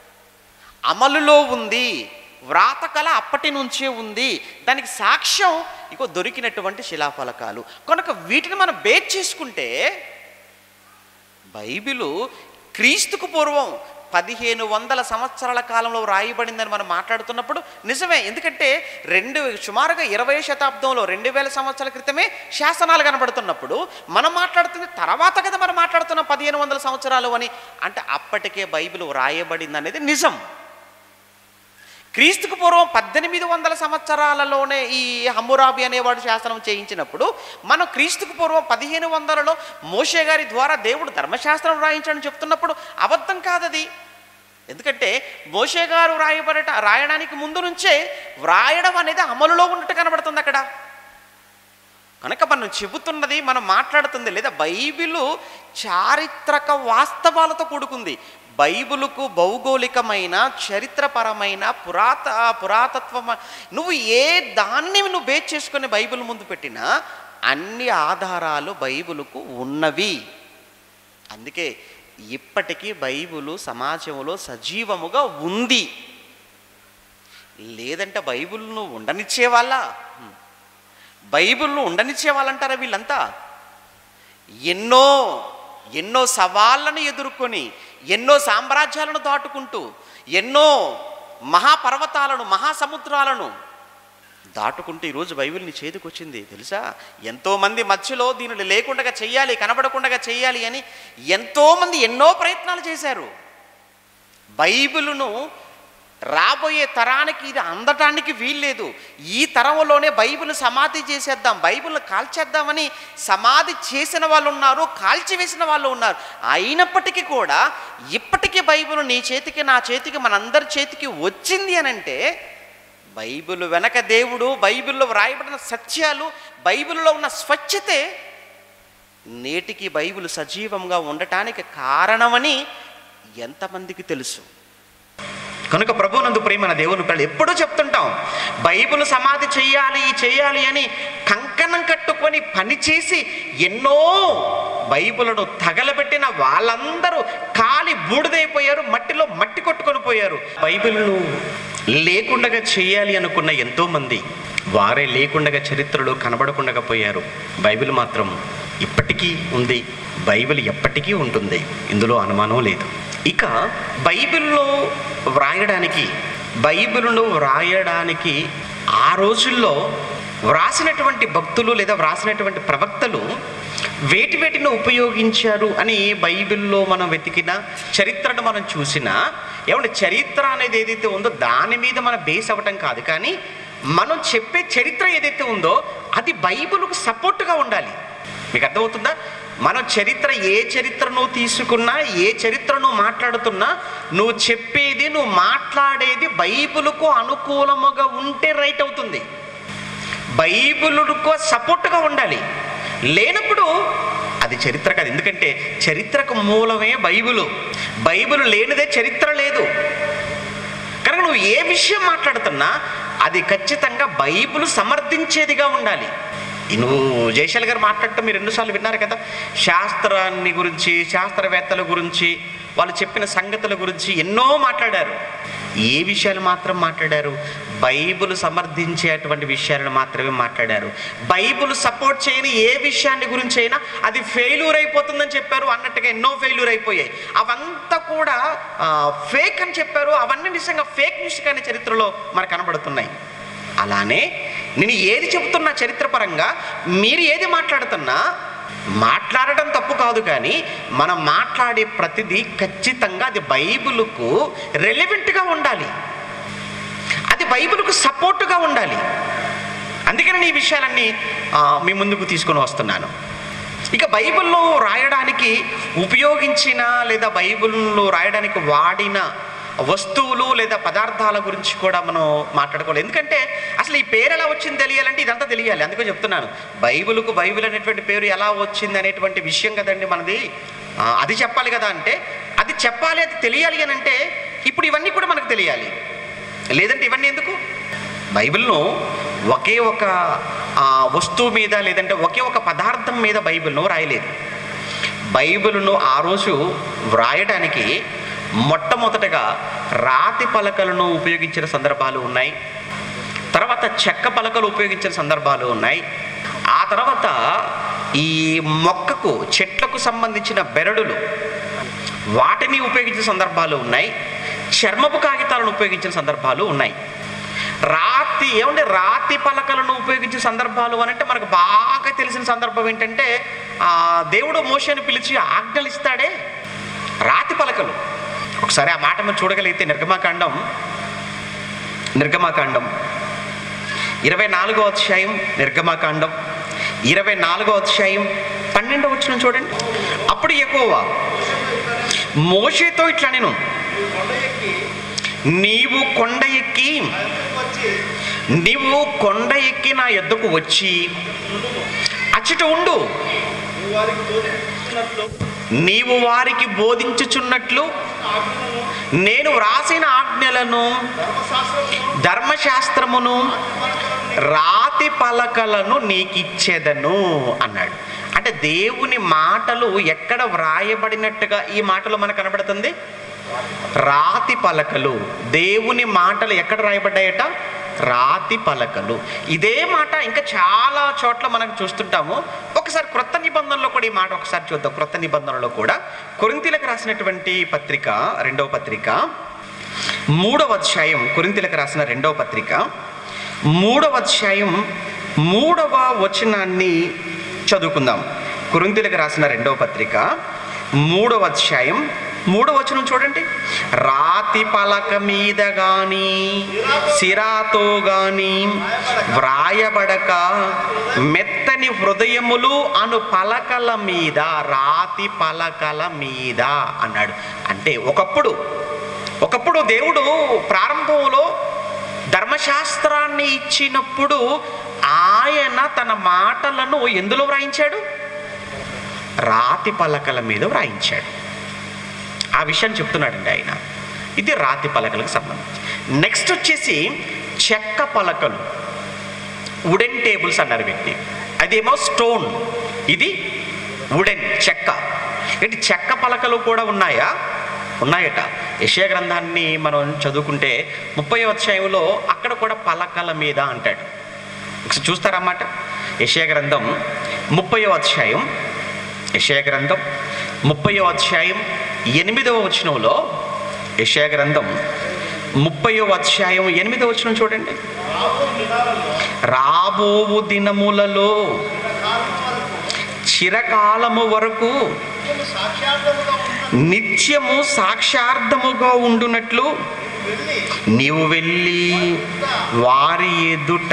అమలులో ఉంది వ్రాతకళ అప్పటి నుంచే ఉంది దానికి సాక్ష్యం ఇగో దొరికినటువంటి శిలాఫలకాలు కనుక వీటిని మనం బేట్ చేసుకుంటే బైబిలు క్రీస్తుకు పూర్వం పదిహేను వందల సంవత్సరాల కాలంలో రాయబడిందని మనం మాట్లాడుతున్నప్పుడు నిజమే ఎందుకంటే రెండు సుమారుగా ఇరవై శతాబ్దంలో రెండు వేల సంవత్సరాల క్రితమే శాసనాలు కనబడుతున్నప్పుడు మనం మాట్లాడుతుంది తర్వాత కదా మనం మాట్లాడుతున్నాం పదిహేను వందల సంవత్సరాలు అని అంటే అప్పటికే బైబిల్ రాయబడింది అనేది నిజం క్రీస్తుకు పూర్వం పద్దెనిమిది వందల సంవత్సరాలలోనే ఈ హమ్మురాబి అనేవాడు శాసనం చేయించినప్పుడు మనం క్రీస్తుకు పూర్వం పదిహేను వందలలో మోషే గారి ద్వారా దేవుడు ధర్మశాస్త్రం రాయించని చెప్తున్నప్పుడు అబద్ధం కాదది ఎందుకంటే మోషే గారు రాయబడట రాయడానికి ముందు నుంచే వ్రాయడం అనేది అమలులో ఉన్నట్టు కనబడుతుంది అక్కడ కనుక మనం చెబుతున్నది మనం మాట్లాడుతుంది లేదా బైబిలు చారిత్రక వాస్తవాలతో కూడుకుంది బైబిలుకు భౌగోళికమైన చరిత్రపరమైన పురాత పురాతత్వ నువ్వు ఏ దాన్ని నువ్వు బేస్ చేసుకొని బైబిల్ ముందు పెట్టినా అన్ని ఆధారాలు బైబిలుకు ఉన్నవి అందుకే ఇప్పటికీ బైబిలు సమాజంలో సజీవముగా ఉంది లేదంటే బైబిల్ను ఉండనిచ్చే వాళ్ళ బైబిల్ను ఉండనిచ్చే వాళ్ళంటారా వీళ్ళంతా ఎన్నో ఎన్నో సవాళ్ళను ఎదుర్కొని ఎన్నో సామ్రాజ్యాలను దాటుకుంటూ ఎన్నో మహాపర్వతాలను మహాసముద్రాలను దాటుకుంటూ ఈరోజు బైబిల్ నీ చేతికి వచ్చింది తెలుసా ఎంతోమంది మధ్యలో దీనిని లేకుండా చెయ్యాలి కనబడకుండా చెయ్యాలి అని ఎంతోమంది ఎన్నో ప్రయత్నాలు చేశారు బైబిలును రాబోయే తరానికి ఇది అందటానికి వీల్లేదు ఈ తరంలోనే బైబిల్ సమాధి చేసేద్దాం బైబిల్ కాల్చేద్దామని సమాధి చేసిన వాళ్ళు ఉన్నారు కాల్చివేసిన వాళ్ళు ఉన్నారు అయినప్పటికీ కూడా ఇప్పటికీ బైబిల్ నీ చేతికి నా చేతికి మనందరి చేతికి వచ్చింది అని అంటే బైబిల్ వెనక దేవుడు బైబిల్లో వ్రాయబడిన సత్యాలు బైబిల్లో ఉన్న స్వచ్ఛతే నేటికి బైబిల్ సజీవంగా ఉండటానికి కారణమని ఎంతమందికి తెలుసు కనుక ప్రభునందు ప్రేమ దేవుని పిల్లలు ఎప్పుడూ చెప్తుంటాం బైబిల్ సమాధి చేయాలి చేయాలి అని కంకణం కట్టుకొని పనిచేసి ఎన్నో బైబిల్ను తగలబెట్టిన వాళ్ళందరూ కాలి బూడిదైపోయారు మట్టిలో మట్టి కొట్టుకొని పోయారు బైబిల్ను లేకుండగా చేయాలి అనుకున్న ఎంతో మంది వారే లేకుండగా చరిత్రలో కనబడకుండా పోయారు బైబిల్ మాత్రం ఇప్పటికీ ఉంది బైబిల్ ఎప్పటికీ ఉంటుంది ఇందులో అనుమానం లేదు ఇక బైబిల్లో వ్రాయడానికి బైబిల్ను వ్రాయడానికి ఆ రోజుల్లో వ్రాసినటువంటి భక్తులు లేదా వ్రాసినటువంటి ప్రవక్తలు వేటి వేటిని ఉపయోగించారు అని బైబిల్లో మనం వెతికిన చరిత్రను మనం చూసినా ఏమంటే చరిత్ర అనేది ఏదైతే ఉందో దాని మీద మన బేస్ అవ్వటం కాదు కానీ మనం చెప్పే చరిత్ర ఏదైతే ఉందో అది బైబిల్కు సపోర్ట్గా ఉండాలి మీకు అర్థమవుతుందా మనం చరిత్ర ఏ చరిత్రను తీసుకున్నా ఏ చరిత్రను మాట్లాడుతున్నా నువ్వు చెప్పేది నువ్వు మాట్లాడేది బైబిల్కు అనుకూలముగా ఉంటే రైట్ అవుతుంది బైబిలుకు సపోర్ట్గా ఉండాలి లేనప్పుడు అది చరిత్ర కాదు ఎందుకంటే చరిత్రకు మూలమే బైబిలు బైబిల్ లేనిదే చరిత్ర లేదు కనుక నువ్వు ఏ విషయం మాట్లాడుతున్నా అది ఖచ్చితంగా బైబిల్ సమర్థించేదిగా ఉండాలి ఈ నువ్వు జయశాల్ గారు మాట్లాడటం మీరు ఎన్నోసార్లు విన్నారు కదా శాస్త్రాన్ని గురించి శాస్త్రవేత్తల గురించి వాళ్ళు చెప్పిన సంగతుల గురించి ఎన్నో మాట్లాడారు ఏ విషయాలు మాత్రం మాట్లాడారు బైబిల్ సమర్థించేటువంటి విషయాలను మాత్రమే మాట్లాడారు బైబిల్ సపోర్ట్ చేయని ఏ విషయాన్ని గురించి అయినా అది ఫెయిల్యూర్ అయిపోతుందని చెప్పారు అన్నట్టుగా ఎన్నో ఫెయిల్యూర్ అయిపోయాయి అవంతా కూడా ఫేక్ అని చెప్పారు అవన్నీ నిజంగా ఫేక్ న్యూస్ కానీ చరిత్రలో మనకు కనబడుతున్నాయి అలానే నేను ఏది చెబుతున్నా చరిత్రపరంగా మీరు ఏది మాట్లాడుతున్నా మాట్లాడడం తప్పు కాదు కానీ మనం మాట్లాడే ప్రతిదీ ఖచ్చితంగా అది బైబిల్కు రెలివెంట్గా ఉండాలి అది బైబిల్కు సపోర్టుగా ఉండాలి అందుకని ఈ విషయాలన్నీ ఆ, మీ ముందుకు తీసుకొని వస్తున్నాను ఇక బైబిల్లో రాయడానికి ఉపయోగించిన లేదా బైబిల్లో రాయడానికి వాడిన వస్తువులు లేదా పదార్థాల గురించి కూడా మనం మాట్లాడుకోవాలి ఎందుకంటే అసలు ఈ పేరు ఎలా వచ్చింది తెలియాలంటే ఇదంతా తెలియాలి అందుకే చెప్తున్నాను బైబిల్కు బైబిల్ అనేటువంటి పేరు ఎలా వచ్చింది అనేటువంటి విషయం కదండి మనది ఆ, అది చెప్పాలి కదా అంటే అది చెప్పాలి అది తెలియాలి అని అంటే ఇప్పుడు ఇవన్నీ కూడా మనకు తెలియాలి లేదంటే ఇవన్నీ ఎందుకు బైబిల్ను ఒకే ఒక ఆ, వస్తువు మీద లేదంటే ఒకే ఒక పదార్థం మీద బైబిల్ను రాయలేదు బైబిల్ను ఆ రోజు వ్రాయడానికి మొట్టమొదటగా రాతి పలకలను ఉపయోగించిన సందర్భాలు ఉన్నాయి తర్వాత చెక్క పలకలు ఉపయోగించిన సందర్భాలు ఉన్నాయి ఆ తర్వాత ఈ మొక్కకు చెట్లకు సంబంధించిన బెరడులు వాటిని ఉపయోగించిన సందర్భాలు ఉన్నాయి చర్మపు కాగితాలను ఉపయోగించిన సందర్భాలు ఉన్నాయి రాతి ఏమంటే రాతి పలకలను ఉపయోగించే సందర్భాలు అని అంటే మనకు బాగా తెలిసిన సందర్భం ఏంటంటే ఆ, దేవుడు మోషని పిలిచి ఆజ్ఞలు ఇస్తాడే రాతి పలకలు ఒకసారి ఆ మాట మనం చూడగలిగితే నిర్గమాకాండం నిర్గమాకాండం ఇరవై నాలుగో అధ్యాయం నిర్గమాకాండం ఇరవై నాలుగో అధ్యాయం పన్నెండవ వచ్చిన చూడండి అప్పుడు ఎక్కువ మోషేతో ఇట్లా నేను నీవు కొండ ఎక్కి నీవు కొండ ఎక్కి నా యొద్దకు వచ్చి అచ్చట ఉండు నీవు వారికి బోధించుచున్నట్లు నేను వ్రాసిన ఆజ్ఞలను ధర్మశాస్త్రమును రాతి పలకలను నీకిచ్చేదను అన్నాడు అంటే దేవుని మాటలు ఎక్కడ వ్రాయబడినట్టుగా ఈ మాటలు మనకు కనబడుతుంది రాతి పలకలు దేవుని మాటలు ఎక్కడ రాయబడ్డాయట రాతి పలకలు ఇదే మాట ఇంకా చాలా చోట్ల మనం చూస్తుంటాము ఒకసారి క్రొత్త నిబంధనలో కూడా ఈ మాట ఒకసారి చూద్దాం క్రొత్త నిబంధనలో కూడా కొరింతీలకు రాసినటువంటి పత్రిక రెండవ పత్రిక మూడవ అధ్యాయం కొరింతీలకు రాసిన రెండవ పత్రిక మూడవ అధ్యాయం మూడవ వచనాన్ని చదువుకుందాం కొరింతీలకు రాసిన రెండవ పత్రిక మూడవ అధ్యాయం మూడో వచనం చూడండి రాతి పలక మీద గాని సిరాతో గాని వ్రాయబడక మెత్తని హృదయములు అను పలకల మీద రాతి పలకల మీద అన్నాడు అంటే ఒకప్పుడు ఒకప్పుడు దేవుడు ప్రారంభంలో ధర్మశాస్త్రాన్ని ఇచ్చినప్పుడు ఆయన తన మాటలను ఎందులో వ్రాయించాడు రాతి పలకల మీద వ్రాయించాడు ఆ విషయం చెప్తున్నాడండి ఆయన ఇది రాతి పలకలకు సంబంధించి నెక్స్ట్ వచ్చేసి చెక్క పలకలు వుడెన్ టేబుల్స్ అన్నారు వ్యక్తి అదేమో స్టోన్ ఇది వుడెన్ చెక్క ఏంటి చెక్క పలకలు కూడా ఉన్నాయా ఉన్నాయట యశయ గ్రంథాన్ని మనం చదువుకుంటే ముప్పై అధ్యాయంలో అక్కడ కూడా పలకల మీద అంటాడు ఒకసారి చూస్తారన్నమాట యశయ గ్రంథం ముప్పై అధ్యాయం యశయ గ్రంథం ముప్పై అధ్యాయం ఎనిమిదవ వచనంలో యశయ గ్రంథం ముప్పై అధ్యాయం ఎనిమిదవ వచనం చూడండి రాబోవు దినములలో చిరకాలము వరకు నిత్యము సాక్షార్థముగా ఉండునట్లు నీవు వెళ్ళి వారి ఎదుట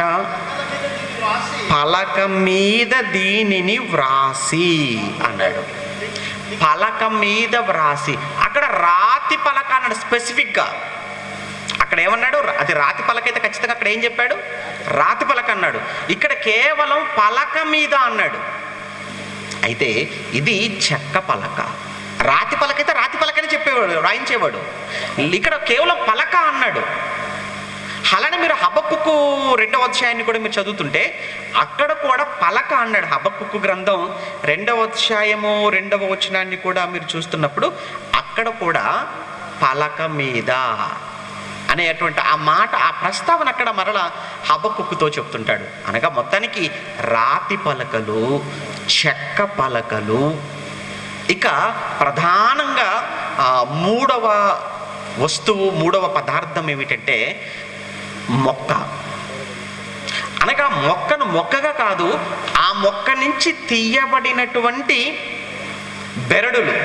పలక మీద దీనిని వ్రాసి అన్నాడు పలక మీద వ్రాసి అక్కడ రాతి పలక అన్నాడు స్పెసిఫిక్గా అక్కడ ఏమన్నాడు అది రాతి పలక అయితే ఖచ్చితంగా అక్కడ ఏం చెప్పాడు రాతి పలక అన్నాడు ఇక్కడ కేవలం పలక మీద అన్నాడు అయితే ఇది చెక్క పలక రాతి పలక అయితే రాతి పలకని చెప్పేవాడు రాయించేవాడు ఇక్కడ కేవలం పలక అన్నాడు అలానే మీరు హబక్కుకు రెండవ అధ్యాయాన్ని కూడా మీరు చదువుతుంటే అక్కడ కూడా పలక అన్నాడు హబక్కుకు గ్రంథం రెండవ అధ్యాయము రెండవ వచనాన్ని కూడా మీరు చూస్తున్నప్పుడు అక్కడ కూడా పలక మీద అనేటువంటి ఆ మాట ఆ ప్రస్తావన అక్కడ మరల హబక్కుతో చెప్తుంటాడు అనగా మొత్తానికి రాతి పలకలు చెక్క పలకలు ఇక ప్రధానంగా ఆ, మూడవ వస్తువు మూడవ పదార్థం ఏమిటంటే మొక్క అనగా మొక్కను మొక్కగా కాదు ఆ మొక్క నుంచి తీయబడినటువంటి బెరడులు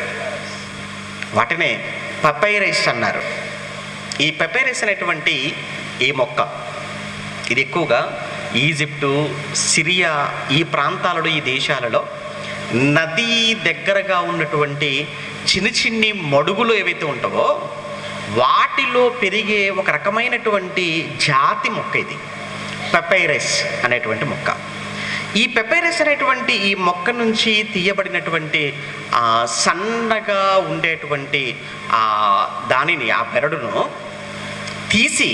వాటినే పపైరైస్ అన్నారు ఈ పెపైరస్ అనేటువంటి ఈ మొక్క ఇది ఎక్కువగా ఈజిప్టు సిరియా ఈ ప్రాంతాలలో ఈ దేశాలలో నది దగ్గరగా ఉన్నటువంటి చిన్న చిన్ని మడుగులు ఏవైతే ఉంటావో వాటిలో పెరిగే ఒక రకమైనటువంటి జాతి మొక్క ఇది పెపైరస్ అనేటువంటి మొక్క ఈ పెపైరస్ అనేటువంటి ఈ మొక్క నుంచి తీయబడినటువంటి ఆ, సన్నగా ఉండేటువంటి ఆ దానిని ఆ బెరడును తీసి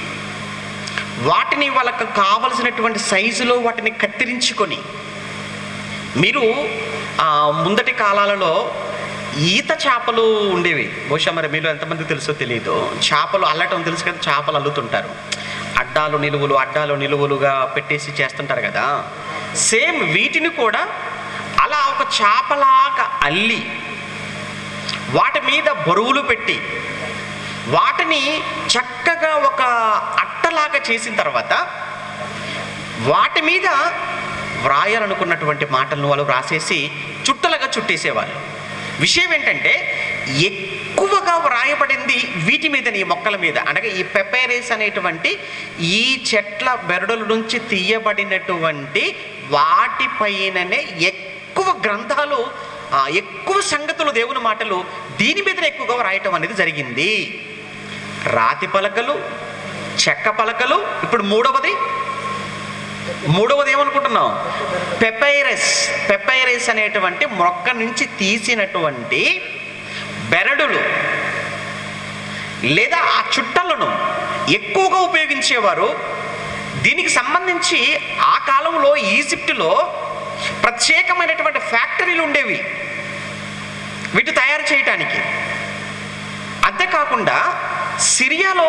వాటిని వాళ్ళకు కావలసినటువంటి సైజులో వాటిని కత్తిరించుకొని మీరు ఆ, ముందటి కాలాలలో ఈత చేపలు ఉండేవి బహుశా మరి మీలో ఎంతమందికి తెలుసో తెలియదు చేపలు అల్లటం తెలుసు కదా చేపలు అల్లుతుంటారు అడ్డాలు నిలువులు అడ్డాలు నిలువులుగా పెట్టేసి చేస్తుంటారు కదా సేమ్ వీటిని కూడా అలా ఒక చేపలాగా అల్లి వాటి మీద బరువులు పెట్టి వాటిని చక్కగా ఒక అట్టలాగా చేసిన తర్వాత వాటి మీద వ్రాయాలనుకున్నటువంటి మాటలను వాళ్ళు వ్రాసేసి చుట్టలుగా చుట్టేసేవాళ్ళు విషయం ఏంటంటే ఎక్కువగా వ్రాయబడింది వీటి మీద ఈ మొక్కల మీద అనగా ఈ పెపైరేస్ అనేటువంటి ఈ చెట్ల బెరడుల నుంచి తీయబడినటువంటి వాటిపైననే ఎక్కువ గ్రంథాలు ఆ, ఎక్కువ సంగతులు దేవుని మాటలు దీని మీదనే ఎక్కువగా వ్రాయటం అనేది జరిగింది రాతి పలకలు చెక్క పలకలు ఇప్పుడు మూడవది మూడవది ఏమనుకుంటున్నాం పెపైరస్ పెపైరస్ అనేటువంటి మొక్క నుంచి తీసినటువంటి బెరడులు లేదా ఆ చుట్టలను ఎక్కువగా ఉపయోగించేవారు దీనికి సంబంధించి ఆ కాలంలో ఈజిప్టులో ప్రత్యేకమైనటువంటి ఫ్యాక్టరీలు ఉండేవి వీటి తయారు చేయటానికి అంతేకాకుండా సిరియాలో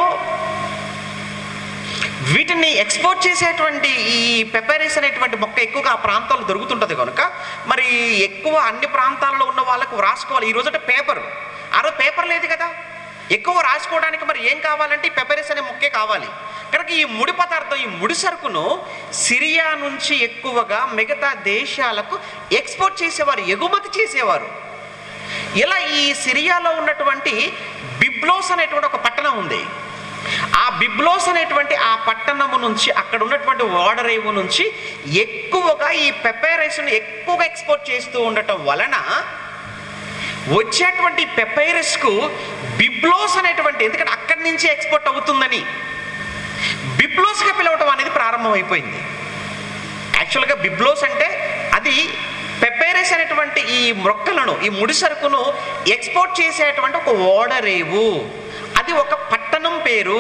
వీటిని ఎక్స్పోర్ట్ చేసేటువంటి ఈ పెపరైస్ అనేటువంటి మొక్క ఎక్కువగా ఆ ప్రాంతాల్లో దొరుకుతుంటుంది కనుక మరి ఎక్కువ అన్ని ప్రాంతాల్లో ఉన్న వాళ్ళకు రాసుకోవాలి ఈ రోజుట పేపర్ ఆ రోజు పేపర్ లేదు కదా ఎక్కువ రాసుకోవడానికి మరి ఏం కావాలంటే పెపరైస్ అనే మొక్కే కావాలి కనుక ఈ ముడి పదార్థం ఈ ముడి సరుకును సిరియా నుంచి ఎక్కువగా మిగతా దేశాలకు ఎక్స్పోర్ట్ చేసేవారు ఎగుమతి చేసేవారు ఇలా ఈ సిరియాలో ఉన్నటువంటి బిబ్లోస్ అనేటువంటి ఒక పట్టణం ఉంది ఆ బిబ్లోస్ అనేటువంటి ఆ పట్టణము నుంచి అక్కడ ఉన్నటువంటి ఓడరేవు నుంచి ఎక్కువగా ఈ పెప్పైరైస్ను ఎక్కువగా ఎక్స్పోర్ట్ చేస్తూ ఉండటం వలన వచ్చేటువంటి పెపైరస్కు బిబ్లోస్ అనేటువంటి ఎందుకంటే అక్కడి నుంచి ఎక్స్పోర్ట్ అవుతుందని బిబ్లోస్గా పిలవటం అనేది ప్రారంభమైపోయింది యాక్చువల్గా బిబ్లోస్ అంటే అది పెపైరస్ అనేటువంటి ఈ మొక్కలను ఈ ముడి సరుకును ఎక్స్పోర్ట్ చేసేటువంటి ఒక ఓడరేవు అది ఒక పట్టణం పేరు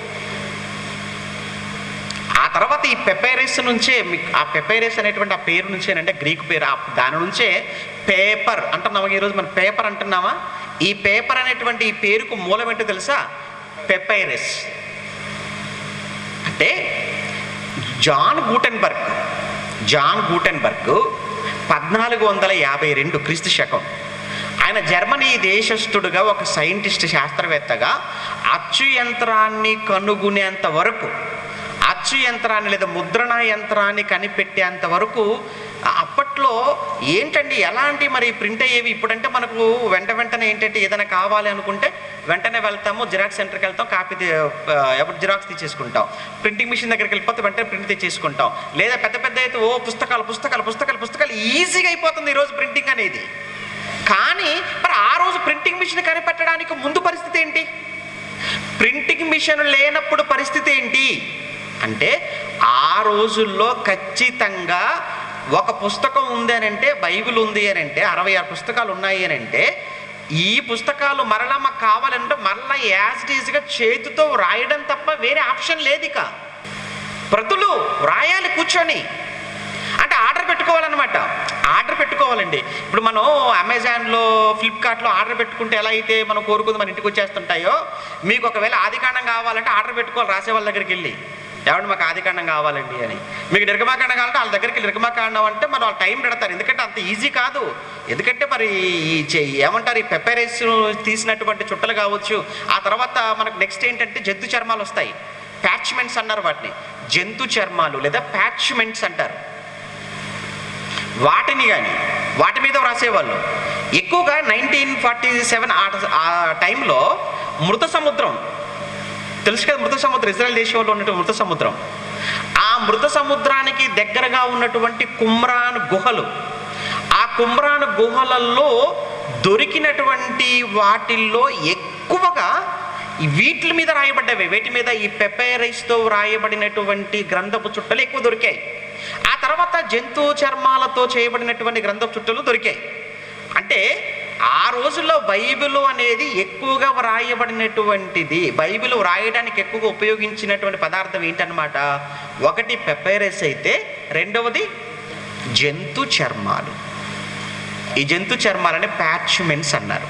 ఆ తర్వాత ఈ పెపైరస్ నుంచే మీకు ఆ పెపైరస్ అనేటువంటి ఆ పేరు నుంచే అంటే గ్రీక్ పేరు ఆ దాని నుంచే పేపర్ అంటున్నామా ఈరోజు మనం పేపర్ అంటున్నామా ఈ పేపర్ అనేటువంటి ఈ పేరుకు మూలం ఏంటో తెలుసా పెపైరస్ అంటే జాన్ గూటెన్బర్గ్ జాన్ గూటెన్బర్గ్ పద్నాలుగు వందల యాభై రెండు క్రీస్తు శకం ఆయన జర్మనీ దేశస్థుడుగా ఒక సైంటిస్ట్ శాస్త్రవేత్తగా అచ్చు యంత్రాన్ని కనుగొనేంత వరకు అచ్చు యంత్రాన్ని లేదా ముద్రణ యంత్రాన్ని కనిపెట్టేంత వరకు అప్పట్లో ఏంటండి ఎలాంటి మరి ప్రింట్ అయ్యేవి ఇప్పుడంటే మనకు వెంట వెంటనే ఏంటంటే ఏదైనా కావాలి అనుకుంటే వెంటనే వెళ్తాము జిరాక్స్ సెంటర్కి వెళ్తాం కాపీ తీ- ఆ, ఎప్పుడు జిరాక్స్ తెచ్చేసుకుంటాం ప్రింటింగ్ మిషన్ దగ్గరికి వెళ్ళిపోతే వెంటనే ప్రింట్ తెచ్చేసుకుంటాం లేదా పెద్ద పెద్ద అయితే ఓ పుస్తకాలు పుస్తకాలు పుస్తకాలు పుస్తకాలు ఈజీగా అయిపోతుంది ఈరోజు ప్రింటింగ్ అనేది కానీ మరి ఆ రోజు ప్రింటింగ్ మిషన్ కనిపెట్టడానికి ముందు పరిస్థితి ఏంటి ప్రింటింగ్ మిషన్ లేనప్పుడు పరిస్థితి ఏంటి అంటే ఆ రోజుల్లో ఖచ్చితంగా ఒక పుస్తకం ఉంది అని అంటే బైబిల్ ఉంది అని అంటే అరవై ఆరు పుస్తకాలు ఉన్నాయి అని అంటే ఈ పుస్తకాలు మరలా మాకు కావాలంటే మరలా యాజ్ ఈజ్గా చేతితో రాయడం తప్ప వేరే ఆప్షన్ లేదు ఇక ప్రతులు రాయాలి కూర్చొని అంటే ఆర్డర్ పెట్టుకోవాలన్నమాట ఆర్డర్ పెట్టుకోవాలండి ఇప్పుడు మనం అమెజాన్లో ఫ్లిప్కార్ట్లో ఆర్డర్ పెట్టుకుంటే ఎలా అయితే మనం కోరుకుంది మన ఇంటికి వచ్చేస్తుంటాయో మీకు ఒకవేళ ఆదికాండం కావాలంటే ఆర్డర్ పెట్టుకోవాలి రాసే వాళ్ళ దగ్గరికి వెళ్ళి ఏమంటే మాకు ఆదికాండం కావాలండి అని మీకు నిర్గమాకాండం కావాలంటే వాళ్ళ దగ్గరికి నిర్గమాకాండం అంటే మరి వాళ్ళు టైం పెడతారు ఎందుకంటే అంత ఈజీ కాదు ఎందుకంటే మరి ఈ చే- ఏమంటారు ఈ పెప్పరైస్ తీసినటువంటి చుట్టలు కావచ్చు ఆ తర్వాత మనకు నెక్స్ట్ ఏంటంటే జంతు చర్మాలు వస్తాయి ప్యాచ్మెంట్స్ అన్నారు వాటిని జంతు చర్మాలు లేదా ప్యాచ్మెంట్స్ అంటారు వాటిని కానీ వాటి మీద వ్రాసేవాళ్ళు ఎక్కువగా నైన్టీన్ ఫార్టీ సెవెన్ ఆ టైంలో మృత సముద్రం తెలుసు కదా మృత సముద్రం ఇజ్రాయెల్ దేశంలో ఉన్నటువంటి మృత సముద్రం ఆ మృత సముద్రానికి దగ్గరగా ఉన్నటువంటి కుమ్రాన్ గుహలు ఆ కుమ్రాన్ గుహలలో దొరికినటువంటి వాటిల్లో ఎక్కువగా ఈ వీటి మీద రాయబడ్డవి వేటి మీద ఈ పెపైరైస్తో రాయబడినటువంటి గ్రంథపు చుట్టలు ఎక్కువ దొరికాయి ఆ తర్వాత జంతు చర్మాలతో చేయబడినటువంటి గ్రంథపు చుట్టలు దొరికాయి అంటే ఆ రోజుల్లో బైబిల్ అనేది ఎక్కువగా వ్రాయబడినటువంటిది బైబిల్ వ్రాయడానికి ఎక్కువగా ఉపయోగించినటువంటి పదార్థం ఏంటన్నమాట ఒకటి పెపైరస్ అయితే రెండవది జంతు చర్మాలు ఈ జంతు చర్మాలని ప్యాచ్మెంట్స్ అన్నారు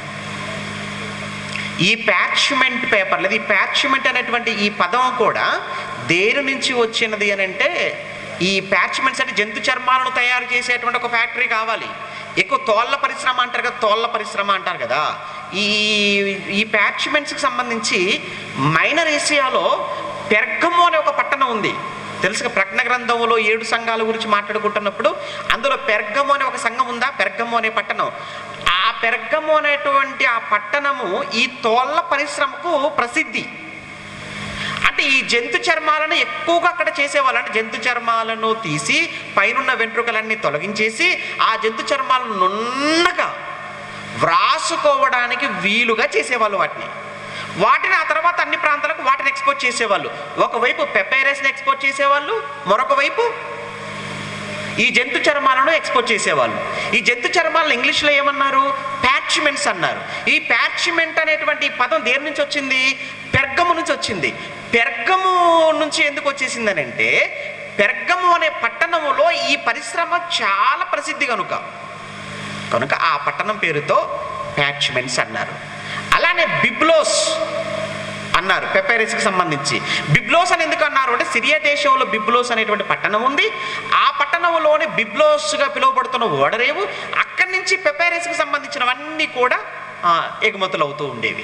ఈ ప్యాచ్మెంట్ పేపర్ లేదా ఈ ప్యాచ్మెంట్ అనేటువంటి ఈ పదం కూడా దేని నుంచి వచ్చినది అని అంటే ఈ ప్యాచ్మెంట్స్ అంటే జంతు చర్మాలను తయారు చేసేటువంటి ఒక ఫ్యాక్టరీ కావాలి ఎక్కువ తోళ్ళ పరిశ్రమ అంటారు కదా తోళ్ళ పరిశ్రమ అంటారు కదా ఈ ఈ ప్యాచ్మెంట్స్కి సంబంధించి మైనర్ ఏసియాలో పెర్గము అనే ఒక పట్టణం ఉంది తెలుసు ప్రకటన గ్రంథంలో ఏడు సంఘాల గురించి మాట్లాడుకుంటున్నప్పుడు అందులో పెర్గము అనే ఒక సంఘం ఉందా పెర్గము అనే పట్టణం ఆ పెర్గము అనేటువంటి ఆ పట్టణము ఈ తోళ్ళ పరిశ్రమకు ప్రసిద్ధి అంటే ఈ జంతు చర్మాలను ఎక్కువగా అక్కడ చేసేవాళ్ళు అంటే జంతు చర్మాలను తీసి పైనున్న వెంట్రుకలన్నీ తొలగించేసి ఆ జంతు చర్మాలను నున్నగా వ్రాసుకోవడానికి వీలుగా చేసేవాళ్ళు వాటిని వాటిని ఆ తర్వాత అన్ని ప్రాంతాలకు వాటిని ఎక్స్పోర్ట్ చేసేవాళ్ళు ఒకవైపు పెపైరస్ని ఎక్స్పోర్ట్ చేసేవాళ్ళు మరొక వైపు ఈ జంతు చర్మాలను ఎక్స్పోర్ట్ చేసేవాళ్ళు ఈ జంతు చర్మాలను ఇంగ్లీష్లో ఏమన్నారు ప్యాచ్మెంట్స్ అన్నారు ఈ ప్యాచ్మెంట్ అనేటువంటి ఈ పదం దేని నుంచి వచ్చింది పెర్గము నుంచి వచ్చింది పెర్గము నుంచి ఎందుకు వచ్చేసిందని అంటే పెర్గము అనే పట్టణములో ఈ పరిశ్రమ చాలా ప్రసిద్ధి కనుక కనుక ఆ పట్టణం పేరుతో ప్యాచ్మెంట్స్ అన్నారు అలానే బిబ్లోస్ అన్నారు పెపైరస్కి సంబంధించి బిబ్లోస్ అని ఎందుకు అన్నారు అంటే సిరియా దేశంలో బిబ్లోస్ అనేటువంటి పట్టణం ఉంది ఆ పట్టణంలోని బిబ్లోస్గా పిలువబడుతున్న ఓడరేవు అక్కడి నుంచి పెపైరస్కి సంబంధించినవన్నీ కూడా ఆ, ఎగుమతులు అవుతూ ఉండేవి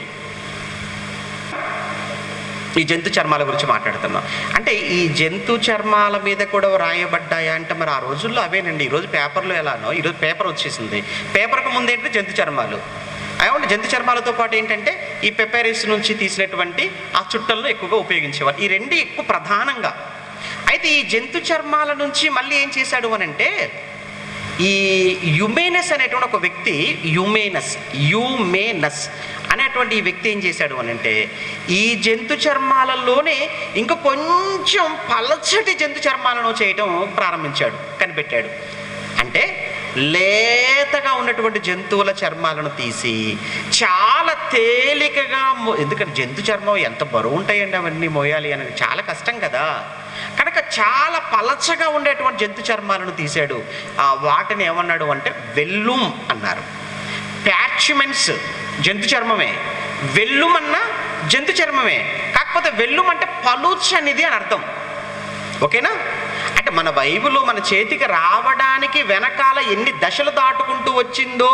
ఈ జంతు చర్మాల గురించి మాట్లాడుతున్నాం అంటే ఈ జంతు చర్మాల మీద కూడా రాయబడ్డాయా అంటే మరి ఆ రోజుల్లో అవేనండి ఈరోజు పేపర్లో ఎలానో ఈరోజు పేపర్ వచ్చేసింది పేపర్కు ముందు ఏంటి జంతు చర్మాలు ఏమంటే జంతు చర్మాలతో పాటు ఏంటంటే ఈ పెపారిస్ నుంచి తీసినటువంటి ఆ చుట్టలను ఎక్కువగా ఉపయోగించేవారు ఈ రెండు ఎక్కువ ప్రధానంగా అయితే ఈ జంతు చర్మాల నుంచి మళ్ళీ ఏం చేశాడు అని అంటే ఈ యుమేనస్ అనేటువంటి ఒక వ్యక్తి యుమేనస్ యుమేనస్ అనేటువంటి ఈ వ్యక్తి ఏం చేశాడు అని అంటే ఈ జంతు చర్మాలలోనే ఇంకా కొంచెం పలచటి జంతు చర్మాలను చేయటం ప్రారంభించాడు కనిపెట్టాడు అంటే లేతగా ఉన్నటువంటి జంతువుల చర్మాలను తీసి చాలా తేలికగా మో- ఎందుకంటే జంతు చర్మం ఎంత బరువు ఉంటాయండి అవన్నీ మోయాలి అనేది చాలా కష్టం కదా కనుక చాలా పలచగా ఉండేటువంటి జంతు చర్మాలను తీశాడు ఆ వాటిని ఏమన్నాడు అంటే వెల్లుం అన్నారు ప్యాచ్మెంట్స్ జంతు చర్మమే వెల్లుం అన్న జంతు చర్మమే కాకపోతే వెల్లుం అంటే పలుచనిది అని అర్థం ఓకేనా అంటే మన బైబిల్ మన చేతికి రావడానికి వెనకాల ఎన్ని దశలు దాటుకుంటూ వచ్చిందో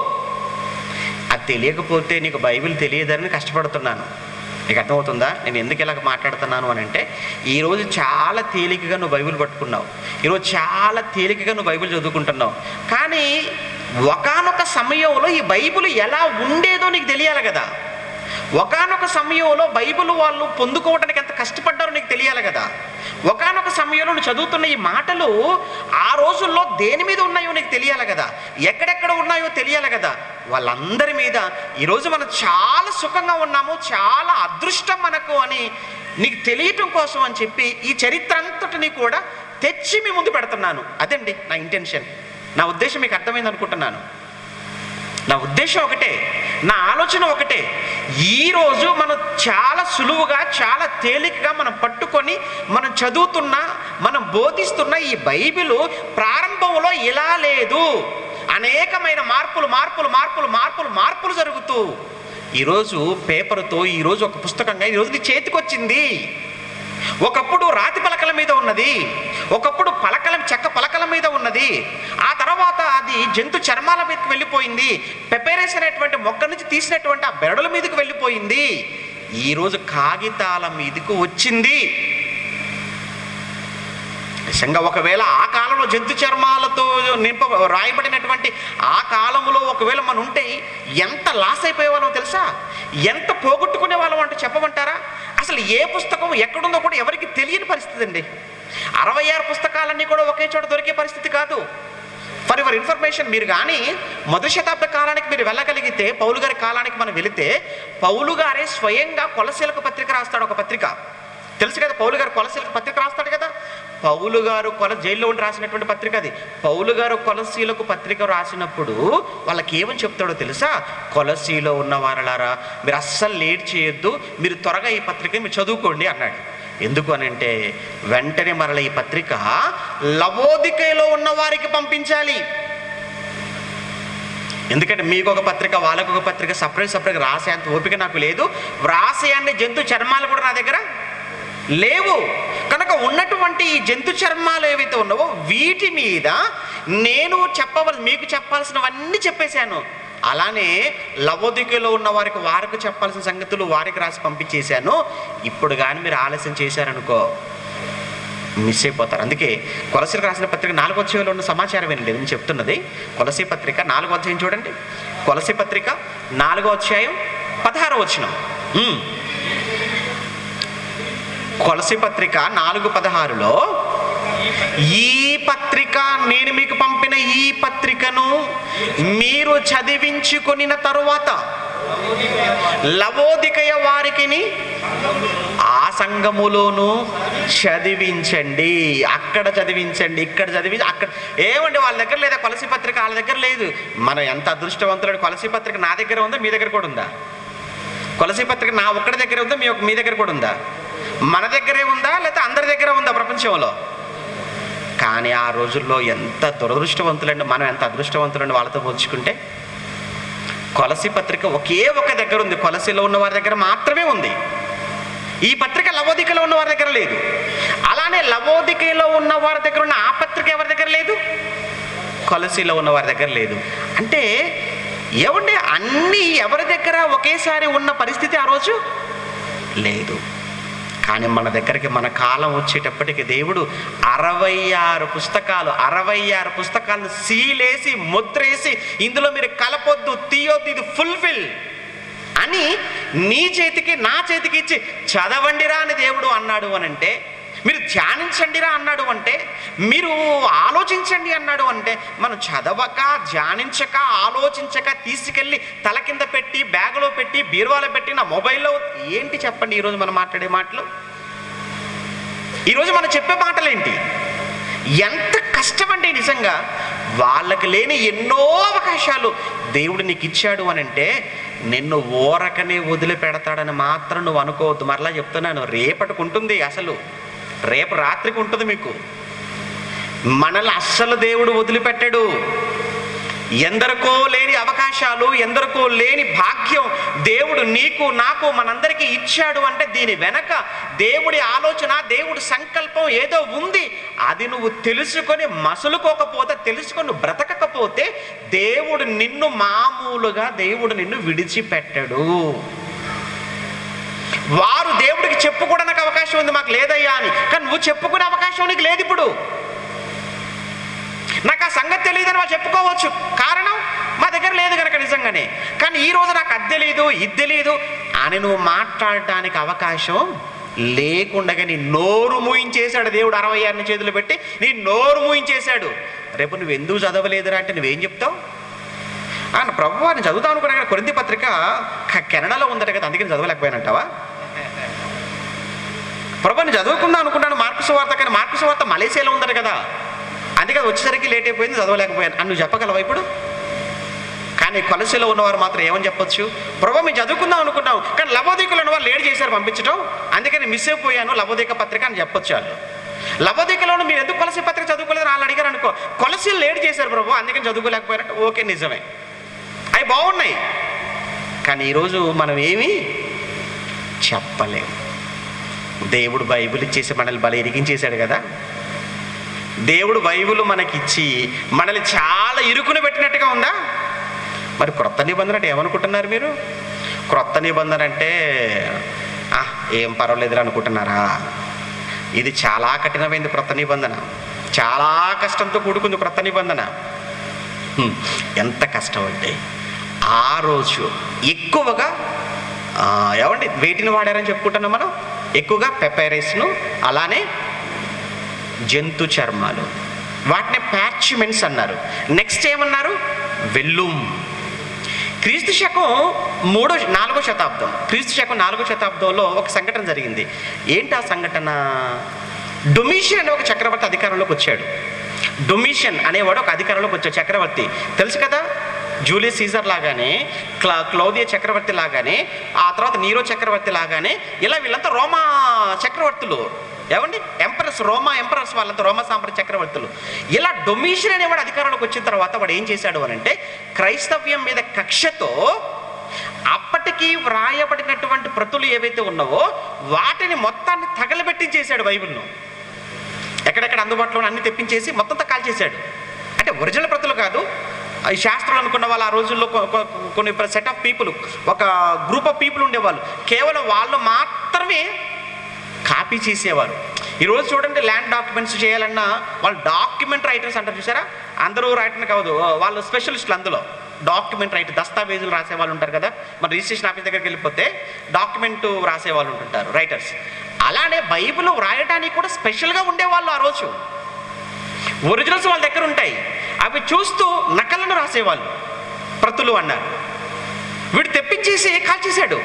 అది తెలియకపోతే నీకు బైబిల్ తెలియదని కష్టపడుతున్నాను నీకు అర్థమవుతుందా నేను ఎందుకు ఇలాగ మాట్లాడుతున్నాను అని అంటే ఈరోజు చాలా తేలికగా నువ్వు బైబిల్ పట్టుకున్నావు ఈరోజు చాలా తేలికగా నువ్వు బైబిల్ చదువుకుంటున్నావు కానీ ఒకానొక సమయంలో ఈ బైబిల్ ఎలా ఉండేదో నీకు తెలియాలి కదా ఒకానొక సమయంలో బైబిల్ వాళ్ళు పొందుకోవడానికి ఎంత కష్టపడ్డారో నీకు తెలియాలి కదా ఒకానొక సమయంలో నువ్వు చదువుతున్న ఈ మాటలు ఆ రోజుల్లో దేని మీద ఉన్నాయో నీకు తెలియాలి కదా ఎక్కడెక్కడ ఉన్నాయో తెలియాలి కదా వాళ్ళందరి మీద ఈరోజు మనం చాలా సుఖంగా ఉన్నాము చాలా అదృష్టం మనకు అని నీకు తెలియటం కోసం అని చెప్పి ఈ చరిత్ర అంతటిని కూడా తెచ్చి మీ ముందు పెడుతున్నాను అదండి నా ఇంటెన్షన్ నా ఉద్దేశం మీకు అర్థమైంది అనుకుంటున్నాను నా ఉద్దేశం ఒకటే నా ఆలోచన ఒకటే ఈరోజు మనం చాలా సులువుగా చాలా తేలికగా మనం పట్టుకొని మనం చదువుతున్న మనం బోధిస్తున్న ఈ బైబిల్ ప్రారంభంలో ఇలా లేదు అనేకమైన మార్పులు మార్పులు మార్పులు మార్పులు మార్పులు జరుగుతూ ఈరోజు పేపర్తో ఈరోజు ఒక పుస్తకంగా ఈరోజు నీ చేతికొచ్చింది ఒకప్పుడు రాతి పలకల మీద ఉన్నది ఒకప్పుడు పలకల చెక్క పలకల మీద ఉన్నది ఆ తర్వాత అది జంతు చర్మాల మీదకి వెళ్ళిపోయింది పెపేరేస్ అనేటువంటి మొక్క నుంచి తీసినటువంటి ఆ బెరడుల మీదకి వెళ్ళిపోయింది ఈరోజు కాగితాల మీదకు వచ్చింది నిజంగా ఒకవేళ ఆ కాలంలో జంతు చర్మాలతో నింప రాయబడినటువంటి ఆ కాలంలో ఒకవేళ మనం ఉంటే ఎంత లాస్ అయిపోయే వాళ్ళం తెలుసా ఎంత పోగొట్టుకునే వాళ్ళం అంటే చెప్పమంటారా అసలు ఏ పుస్తకం ఎక్కడుందో కూడా ఎవరికి తెలియని పరిస్థితి అండి అరవై ఆరు పుస్తకాలన్నీ కూడా ఒకే చోట దొరికే పరిస్థితి కాదు ఫర్ యువర్ ఇన్ఫర్మేషన్ మీరు కానీ మొదటి శతాబ్ద కాలానికి మీరు వెళ్ళగలిగితే పౌలు గారి కాలానికి మనం వెళితే పౌలు గారే స్వయంగా కొలసీలకు పత్రిక రాస్తాడు ఒక పత్రిక తెలుసు కదా పౌలు గారు కొలసీలకు పత్రిక రాస్తాడు కదా పౌలు గారు కొల జైల్లో ఉండి రాసినటువంటి పత్రిక అది పౌలు గారు కొలసీలకు పత్రిక రాసినప్పుడు వాళ్ళకి ఏమని చెప్తాడో తెలుసా కొలసీలో ఉన్న వారలారా మీరు అస్సలు లేట్ చేయొద్దు మీరు త్వరగా ఈ పత్రిక మీరు చదువుకోండి అన్నాడు ఎందుకు అని అంటే వెంటనే మరల ఈ పత్రిక లవోదికలో ఉన్న వారికి పంపించాలి ఎందుకంటే మీకు ఒక పత్రిక వాళ్ళకు ఒక పత్రిక సపరేట్ సపరేట్ రాసేంత ఓపిక నాకు లేదు వ్రాసేయండి జంతు చర్మాలు కూడా నా దగ్గర లేవు కనుక ఉన్నటువంటి ఈ జంతు చర్మాలు ఏవైతే ఉన్నావో వీటి మీద నేను చెప్పవలసి మీకు చెప్పాల్సినవన్నీ చెప్పేశాను అలానే లవోదికలో ఉన్న వారికి వారికి చెప్పాల్సిన సంగతులు వారికి రాసి పంపించేశాను ఇప్పుడు కానీ మీరు ఆలస్యం చేశారనుకో మిస్ అయిపోతారు అందుకే కొలసీలకు రాసిన పత్రిక నాలుగో అధ్యాయంలో ఉన్న సమాచారం ఏంటి నేను చెప్తున్నది కొలసీ పత్రిక నాలుగో అధ్యాయం చూడండి కొలసీ పత్రిక నాలుగో అధ్యాయం పదహారో వచనం ఉమ్. కొలసి పత్రిక నాలుగు పదహారులో ఈ పత్రిక నేను మీకు పంపిన ఈ పత్రికను మీరు చదివించుకొనిన తరువాత లవోదికయ వారికిని ఆ సంఘములోను చదివించండి అక్కడ చదివించండి ఇక్కడ చదివి అక్కడ ఏమండి వాళ్ళ దగ్గర లేదా కొలసి పత్రిక వాళ్ళ దగ్గర లేదు మనం ఎంత అదృష్టవంతులు కొలసి పత్రిక నా దగ్గర ఉందా మీ దగ్గర కూడా ఉందా కొలసి పత్రిక నా ఒక్కడి దగ్గర ఉందా మీ ఒక్క- మీ దగ్గర కూడా ఉందా మన దగ్గరే ఉందా లేకపోతే అందరి దగ్గర ఉందా ప్రపంచంలో కానీ ఆ రోజుల్లో ఎంత దురదృష్టవంతులండి మనం ఎంత అదృష్టవంతులండి వాళ్ళతో పోల్చుకుంటే కొలసి పత్రిక ఒకే ఒక దగ్గర ఉంది కొలసిలో ఉన్న వారి దగ్గర మాత్రమే ఉంది ఈ పత్రిక లవోదికలో ఉన్న వారి దగ్గర లేదు అలానే లవోదికలో ఉన్న వారి దగ్గర ఉన్న ఆ పత్రిక ఎవరి దగ్గర లేదు కొలసిలో ఉన్న వారి దగ్గర లేదు అంటే ఏమండి అన్నీ ఎవరి దగ్గర ఒకేసారి ఉన్న పరిస్థితి ఆ రోజు లేదు కానీ మన దగ్గరికి మన కాలం వచ్చేటప్పటికి దేవుడు అరవై ఆరు పుస్తకాలు అరవై ఆరు పుస్తకాలను సీలేసి ముద్రేసి ఇందులో మీరు కలపొద్దు తీయొద్దు ఇది ఫుల్ఫిల్ అని నీ చేతికి నా చేతికి ఇచ్చి చదవండిరా అని దేవుడు అన్నాడు అని అంటే మీరు ధ్యానించండిరా అన్నాడు అంటే మీరు ఆలోచించండి అన్నాడు అంటే మనం చదవక ధ్యానించక ఆలోచించక తీసుకెళ్ళి తల కింద పెట్టి బ్యాగులో పెట్టి బీరువాలో పెట్టి నా మొబైల్లో ఏంటి చెప్పండి ఈరోజు మనం మాట్లాడే మాటలు ఈరోజు మనం చెప్పే మాటలేంటి ఎంత కష్టమండి నిజంగా వాళ్ళకి లేని ఎన్నో అవకాశాలు దేవుడు నీకు ఇచ్చాడు అని అంటే నిన్ను ఓరకనే వదిలిపెడతాడని మాత్రం నువ్వు అనుకోవద్దు మరలా చెప్తున్నాను రేపటికి ఉంటుంది అసలు రేపు రాత్రికి ఉంటుంది మీకు మనల్ని అస్సలు దేవుడు వదిలిపెట్టాడు ఎందరికో లేని అవకాశాలు ఎందరికో లేని భాగ్యం దేవుడు నీకు నాకు మనందరికీ ఇచ్చాడు అంటే దీని వెనక దేవుడి ఆలోచన దేవుడి సంకల్పం ఏదో ఉంది అది నువ్వు తెలుసుకొని మసులుకోకపోతే తెలుసుకొని బ్రతకకపోతే దేవుడు నిన్ను మామూలుగా దేవుడు నిన్ను విడిచిపెట్టడు వారు దేవుడికి చెప్పుకోవడానికి అవకాశం ఉంది మాకు లేదయ్యా అని కానీ నువ్వు చెప్పుకునే అవకాశం నీకు లేదు ఇప్పుడు నాకు ఆ సంగతి తెలియదని వాళ్ళు చెప్పుకోవచ్చు కారణం మా దగ్గర లేదు కనుక నిజంగానే కానీ ఈ రోజు నాకు అది తెలియదు ఇది తెలియదు అని నువ్వు మాట్లాడటానికి అవకాశం లేకుండా నీ నోరు మూయించేశాడు దేవుడు అరవై ఆరుని చేతులు పెట్టి నీ నోరు మూయించేశాడు రేపు నువ్వు ఎందుకు చదవలేదురా అంటే నువ్వేం చెప్తావు ఆ, నా ప్రభు నేను చదువుతాను అనుకున్నా కొరింది పత్రిక క- కెనడాలో ఉందట కదా అందుకని చదవలేకపోయానంటావా ప్రభు నేను చదువుకుందాం అనుకున్నాను మార్కుసు వార్త కానీ మార్కుసు వార్త మలేసియాలో ఉందట కదా అందుకే అది వచ్చేసరికి లేట్ అయిపోయింది చదవలేకపోయాను అని నువ్వు చెప్పగలవా ఇప్పుడు కానీ కొలసిలో ఉన్నవారు మాత్రం ఏమని చెప్పొచ్చు ప్రభు మేము చదువుకుందాం అనుకున్నాం కానీ లవోదీకులు ఉన్నవారు లేట్ చేశారు పంపించడం అందుకని మిస్ అయిపోయాను లవోదీక పత్రిక అని చెప్పొచ్చు వాళ్ళు లవోదీకలో మీరు ఎందుకు కొలసి పత్రిక చదువుకోలేదు వాళ్ళు అడిగారు అనుకో కొలసి లేట్ చేశారు ప్రభు అందుకని చదువుకోలేకపోయారంటే ఓకే నిజమే అవి బాగున్నాయి కానీ ఈరోజు మనం ఏమీ చెప్పలేము దేవుడు బైబిల్ ఇచ్చేసి మనల్ని బలి ఇరిగించేశాడు కదా దేవుడు బైబిల్ మనకిచ్చి మనల్ని చాలా ఇరుకుని పెట్టినట్టుగా ఉందా మరి క్రొత్త నిబంధన అంటే ఏమనుకుంటున్నారు మీరు క్రొత్త నిబంధన అంటే "ఆ, ఏం పర్వాలేదురా అనుకుంటున్నారా ఇది చాలా కఠినమైంది క్రొత్త నిబంధన చాలా కష్టంతో కూడుకుంది క్రొత్త నిబంధన హ్మ్, ఎంత కష్టం అంటే ఆ రోజు ఎక్కువగా ఆ, ఏమండి వేటిని వాడారని చెప్పుకుంటున్నాం మనం ఎక్కువగా పెపైరైస్ను అలానే జంతు చర్మాలు వాటిని ప్యాచ్మెంట్స్ అన్నారు నెక్స్ట్ ఏమన్నారు వెల్లుం క్రీస్తు శకం మూడో నాలుగో శతాబ్దం క్రీస్తు శకం నాలుగో శతాబ్దంలో ఒక సంఘటన జరిగింది ఏంటి ఆ సంఘటన డొమిషియన్ అనే ఒక చక్రవర్తి అధికారంలోకి వచ్చాడు డొమిషియన్ అనేవాడు ఒక అధికారంలోకి వచ్చాడు చక్రవర్తి తెలుసు కదా జూలియస్ సీజర్ లాగానే క్లా క్లౌదియ చక్రవర్తి లాగానే ఆ తర్వాత నీరో చక్రవర్తి లాగానే ఇలా వీళ్ళంతా రోమా చక్రవర్తులు ఏమండి ఎంపరస్ రోమా ఎంపరస్ వాళ్ళంతా రోమా సామ్రాజ్య చక్రవర్తులు ఇలా డొమిషన్ అనేవాడు అధికారంలోకి వచ్చిన తర్వాత వాడు ఏం చేశాడు అని అంటే క్రైస్తవ్యం మీద కక్షతో అప్పటికి వ్రాయబడినటువంటి ప్రతులు ఏవైతే ఉన్నావో వాటిని మొత్తాన్ని తగలబెట్టించేశాడు బైబిల్ను ఎక్కడెక్కడ అందుబాటులో అన్ని తెప్పించేసి మొత్తంతో కాల్చేశాడు అంటే ఒరిజినల్ ప్రతులు కాదు ఈ శాస్త్రులు అనుకున్న వాళ్ళు ఆ రోజుల్లో కొ- కొ- కొన్ని సెట్ ఆఫ్ పీపుల్ ఒక గ్రూప్ ఆఫ్ పీపుల్ ఉండేవాళ్ళు కేవలం వాళ్ళు మాత్రమే కాపీ చేసేవారు ఈరోజు చూడండి ల్యాండ్ డాక్యుమెంట్స్ చేయాలన్నా వాళ్ళు డాక్యుమెంట్ రైటర్స్ అంటారు చూసారా అందరూ రైటర్ కాదు వాళ్ళు స్పెషలిస్టులు అందులో డాక్యుమెంట్ రైటర్ దస్తావేజులు రాసే వాళ్ళు ఉంటారు కదా మన రిజిస్ట్రేషన్ ఆఫీస్ దగ్గరికి వెళ్ళిపోతే డాక్యుమెంట్ రాసే వాళ్ళు ఉంటుంటారు రైటర్స్ అలానే బైబిల్ వ్రాయడానికి కూడా స్పెషల్గా ఉండేవాళ్ళు ఆ రోజు ఒరిజినల్స్ వాళ్ళ దగ్గర ఉంటాయి అవి చూస్తూ నకలను రాసేవాళ్ళు ప్రతులు అన్నారు వీడు తెప్పించేసి కాల్చేశాడు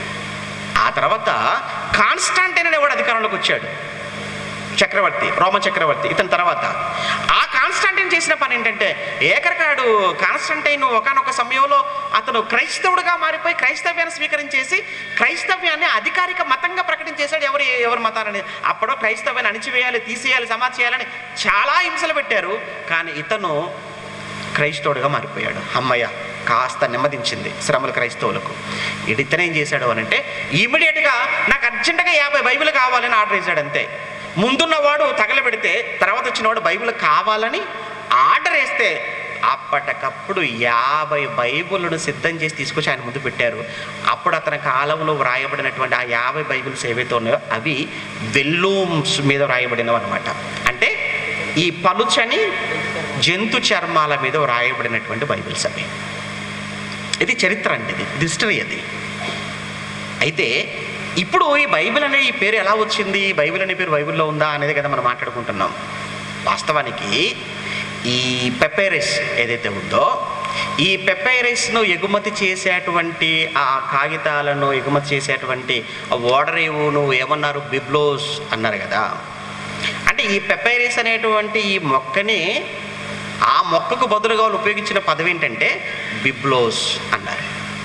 ఆ తర్వాత కాన్స్టాంటైన్ అనేవాడు అధికారంలోకి వచ్చాడు చక్రవర్తి రోమ చక్రవర్తి ఇతని తర్వాత ఆ కాన్స్టాంటైన్ చేసిన పని ఏంటంటే ఏకరకాడు కాన్స్టాంటైన్ ఒకనొక సమయంలో అతను క్రైస్తవుడుగా మారిపోయి క్రైస్తవ్యాన్ని స్వీకరించేసి క్రైస్తవ్యాన్ని అధికారిక మతంగా ప్రకటించేశాడు ఎవరు ఎవరి మతాలని అప్పుడో క్రైస్తవ్యాన్ని అణిచివేయాలి తీసేయాలి సమాధి చేయాలని చాలా హింసలు పెట్టారు కానీ ఇతను క్రైస్తవుడుగా మారిపోయాడు అమ్మయ్య కాస్త నెమ్మదించింది శ్రమలు క్రైస్తవులకు ఇడితనే ఏం చేశాడు అని అంటే ఇమీడియట్గా నాకు అర్జెంటుగా యాభై బైబిల్ కావాలని ఆర్డర్ చేశాడు అంతే ముందున్నవాడు తగలబెడితే తర్వాత వచ్చినవాడు బైబిల్ కావాలని ఆర్డర్ వేస్తే అప్పటికప్పుడు యాభై బైబుల్ను సిద్ధం చేసి తీసుకొచ్చి ఆయన ముందు పెట్టారు అప్పుడు అతని కాలంలో వ్రాయబడినటువంటి ఆ యాభై బైబిల్స్ ఏవైతే ఉన్నాయో అవి వెల్లూమ్స్ మీద వ్రాయబడినవి అనమాట అంటే ఈ పలుచని జంతు చర్మాల మీద వ్రాయబడినటువంటి బైబిల్స్ అవి ఇది చరిత్ర అండి ఇది హిస్టరీ అది అయితే ఇప్పుడు ఈ బైబిల్ అనే ఈ పేరు ఎలా వచ్చింది బైబిల్ అనే పేరు బైబిల్లో ఉందా అనేది కదా మనం మాట్లాడుకుంటున్నాం వాస్తవానికి ఈ పెపైరస్ ఏదైతే ఉందో ఈ పెపైరస్ను ఎగుమతి చేసేటువంటి ఆ కాగితాలను ఎగుమతి చేసేటువంటి ఆ ఓడరేవును ఏమన్నారు బిబ్లోస్ అన్నారు కదా అంటే ఈ పెపైరస్ అనేటువంటి ఈ మొక్కని ఆ మొక్కకు బదులుగా వాళ్ళు ఉపయోగించిన పదవి ఏంటంటే బిబ్లోస్ అన్నారు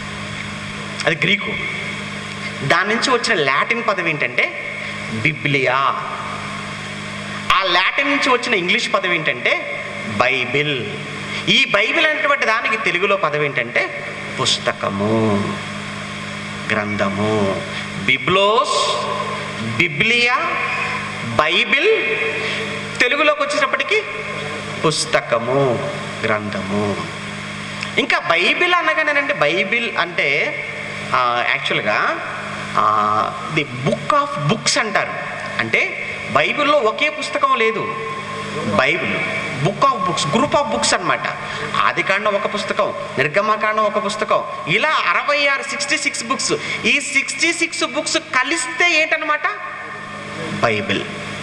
అది గ్రీకు దాని నుంచి వచ్చిన లాటిన్ పదవి ఏంటంటే బిబ్లియా ఆ లాటిన్ నుంచి వచ్చిన ఇంగ్లీష్ పదవి ఏంటంటే బైబిల్ ఈ బైబిల్ అనేటువంటి దానికి తెలుగులో పదవి ఏంటంటే పుస్తకము గ్రంథము బిబ్లోస్ బిబ్లియా బైబిల్ తెలుగులోకి వచ్చేటప్పటికి పుస్తకము గ్రంథము ఇంకా బైబిల్ అనగానేనండి బైబిల్ అంటే ఆ, యాక్చువల్గా ఆ, ది బుక్ ఆఫ్ బుక్స్ అంటారు అంటే బైబిల్లో ఒకే పుస్తకం లేదు Bible book of books group of books అనమాట ఆదికాండం ఒక పుస్తకం నిర్గమకాండం ఒక పుస్తకం ఇలా అరవై ఆరు సిక్స్టీ సిక్స్ బుక్స్ ఈ సిక్స్టీ సిక్స్ బుక్స్ కలిస్తే ఏంటనమాట బైబిల్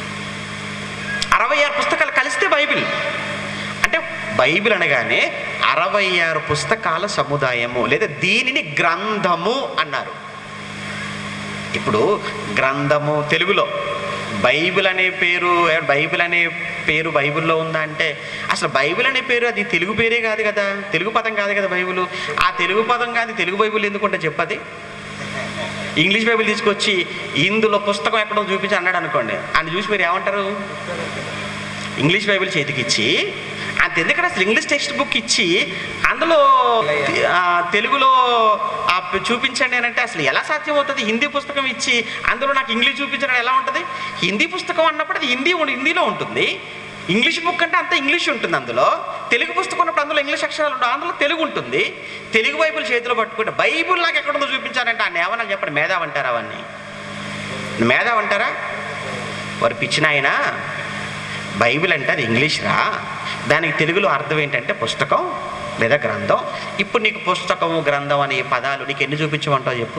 అరవై ఆరు పుస్తకాలు కలిస్తే బైబిల్ అంటే బైబిల్ అనగానే అరవై ఆరు పుస్తకాల సముదాయము లేదా దీనిని గ్రంథము అన్నారు ఇప్పుడు గ్రంథము తెలుగులో బైబిల్ అనే పేరు ఏ, బైబిల్ అనే పేరు బైబిల్లో ఉందా అంటే అసలు బైబిల్ అనే పేరు అది తెలుగు పేరే కాదు కదా తెలుగు పదం కాదు కదా బైబిల్ ఆ తెలుగు పదం కాదు తెలుగు బైబిల్ ఎందుకుంటే చెప్పది ఇంగ్లీష్ బైబిల్ తీసుకొచ్చి ఇందులో పుస్తకం ఎక్కడో చూపించి అన్నాడు అనుకోండి అని చూసి మీరు ఏమంటారు ఇంగ్లీష్ బైబిల్ చేతికిచ్చి అంత ఎందుకంటే అసలు ఇంగ్లీష్ టెక్స్ట్ బుక్ ఇచ్చి అందులో ఆ, తెలుగులో ఆ, చూపించండి అని అంటే అసలు ఎలా సాధ్యం అవుతుంది హిందీ పుస్తకం ఇచ్చి అందులో నాకు ఇంగ్లీష్ చూపించడం ఎలా ఉంటుంది హిందీ పుస్తకం అన్నప్పుడు అది హిందీ ఉం- హిందీలో ఉంటుంది ఇంగ్లీష్ బుక్ అంటే అంతా ఇంగ్లీష్ ఉంటుంది అందులో తెలుగు పుస్తకం ఉన్నప్పుడు అందులో ఇంగ్లీష్ అక్షరాలు ఉండవు అందులో తెలుగు ఉంటుంది తెలుగు బైబిల్ చేతిలో పట్టుకుంటే బైబిల్ నాకు ఎక్కడుందో చూపించాలంటే ఆయన ఏమన్నా చెప్పండి మేధావి అంటారా అవన్నీ మేధావి అంటారా వారు పిచ్చిన ఆయన బైబిల్ అంటే అది ఇంగ్లీష్ రా దానికి తెలుగులో అర్థం ఏంటంటే పుస్తకం లేదా గ్రంథం ఇప్పుడు నీకు పుస్తకము గ్రంథం అనే ఈ పదాలు నీకు ఎన్ని చూపించమంటావు చెప్పు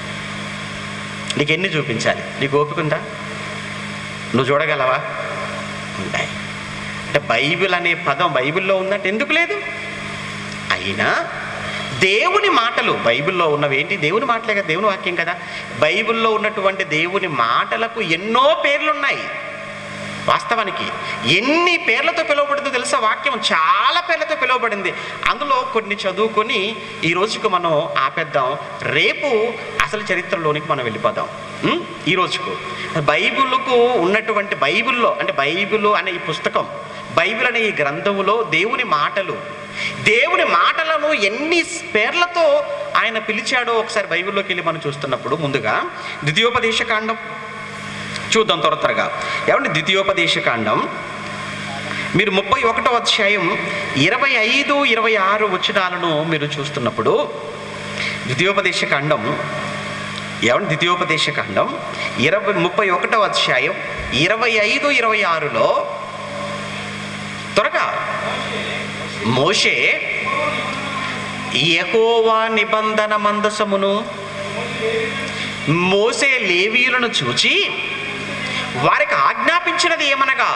నీకు ఎన్ని చూపించాలి నీకు ఓపిక ఉందా నువ్వు చూడగలవా ఉంటాయి అంటే బైబిల్ అనే పదం బైబిల్లో ఉందంటే ఎందుకు లేదు అయినా దేవుని మాటలు బైబిల్లో ఉన్నవి ఏంటి దేవుని మాటలే కదా దేవుని వాక్యం కదా బైబిల్లో ఉన్నటువంటి దేవుని మాటలకు ఎన్నో పేర్లు ఉన్నాయి వాస్తవానికి ఎన్ని పేర్లతో పిలువబడిందో తెలుసా వాక్యం చాలా పేర్లతో పిలువబడింది అందులో కొన్ని చదువుకొని ఈ రోజుకు మనం ఆపేద్దాం రేపు అసలు చరిత్రలోనికి మనం వెళ్ళిపోదాం ఉం? ఈ రోజుకు బైబిల్కు ఉన్నటువంటి బైబిల్లో అంటే బైబిల్ అనే ఈ పుస్తకం బైబిల్ అనే ఈ గ్రంథములో దేవుని మాటలు దేవుని మాటలను ఎన్ని పేర్లతో ఆయన పిలిచాడో ఒకసారి బైబిల్లోకి వెళ్ళి మనం చూస్తున్నప్పుడు ముందుగా ద్వితీయోపదేశ కాండం చూద్దాం త్వర త్వరగా ఏమంటే ద్వితీయోపదేశ కాండం మీరు ముప్పై ఒకటో అధ్యాయం ఇరవై ఐదు ఇరవై ఆరు వచనాలను మీరు చూస్తున్నప్పుడు ద్వితీయోపదేశ కాండం ఏమంటే ద్వితీయోపదేశ కాండం ఇరవై ముప్పై ఒకటో అధ్యాయం ఇరవై ఐదు ఇరవై ఆరులో త్వరగా మోషే యెహోవా నిబంధన మందసమును మోసే లేవీయులను చూచి వారికి ఆజ్ఞాపించినది ఏమనగా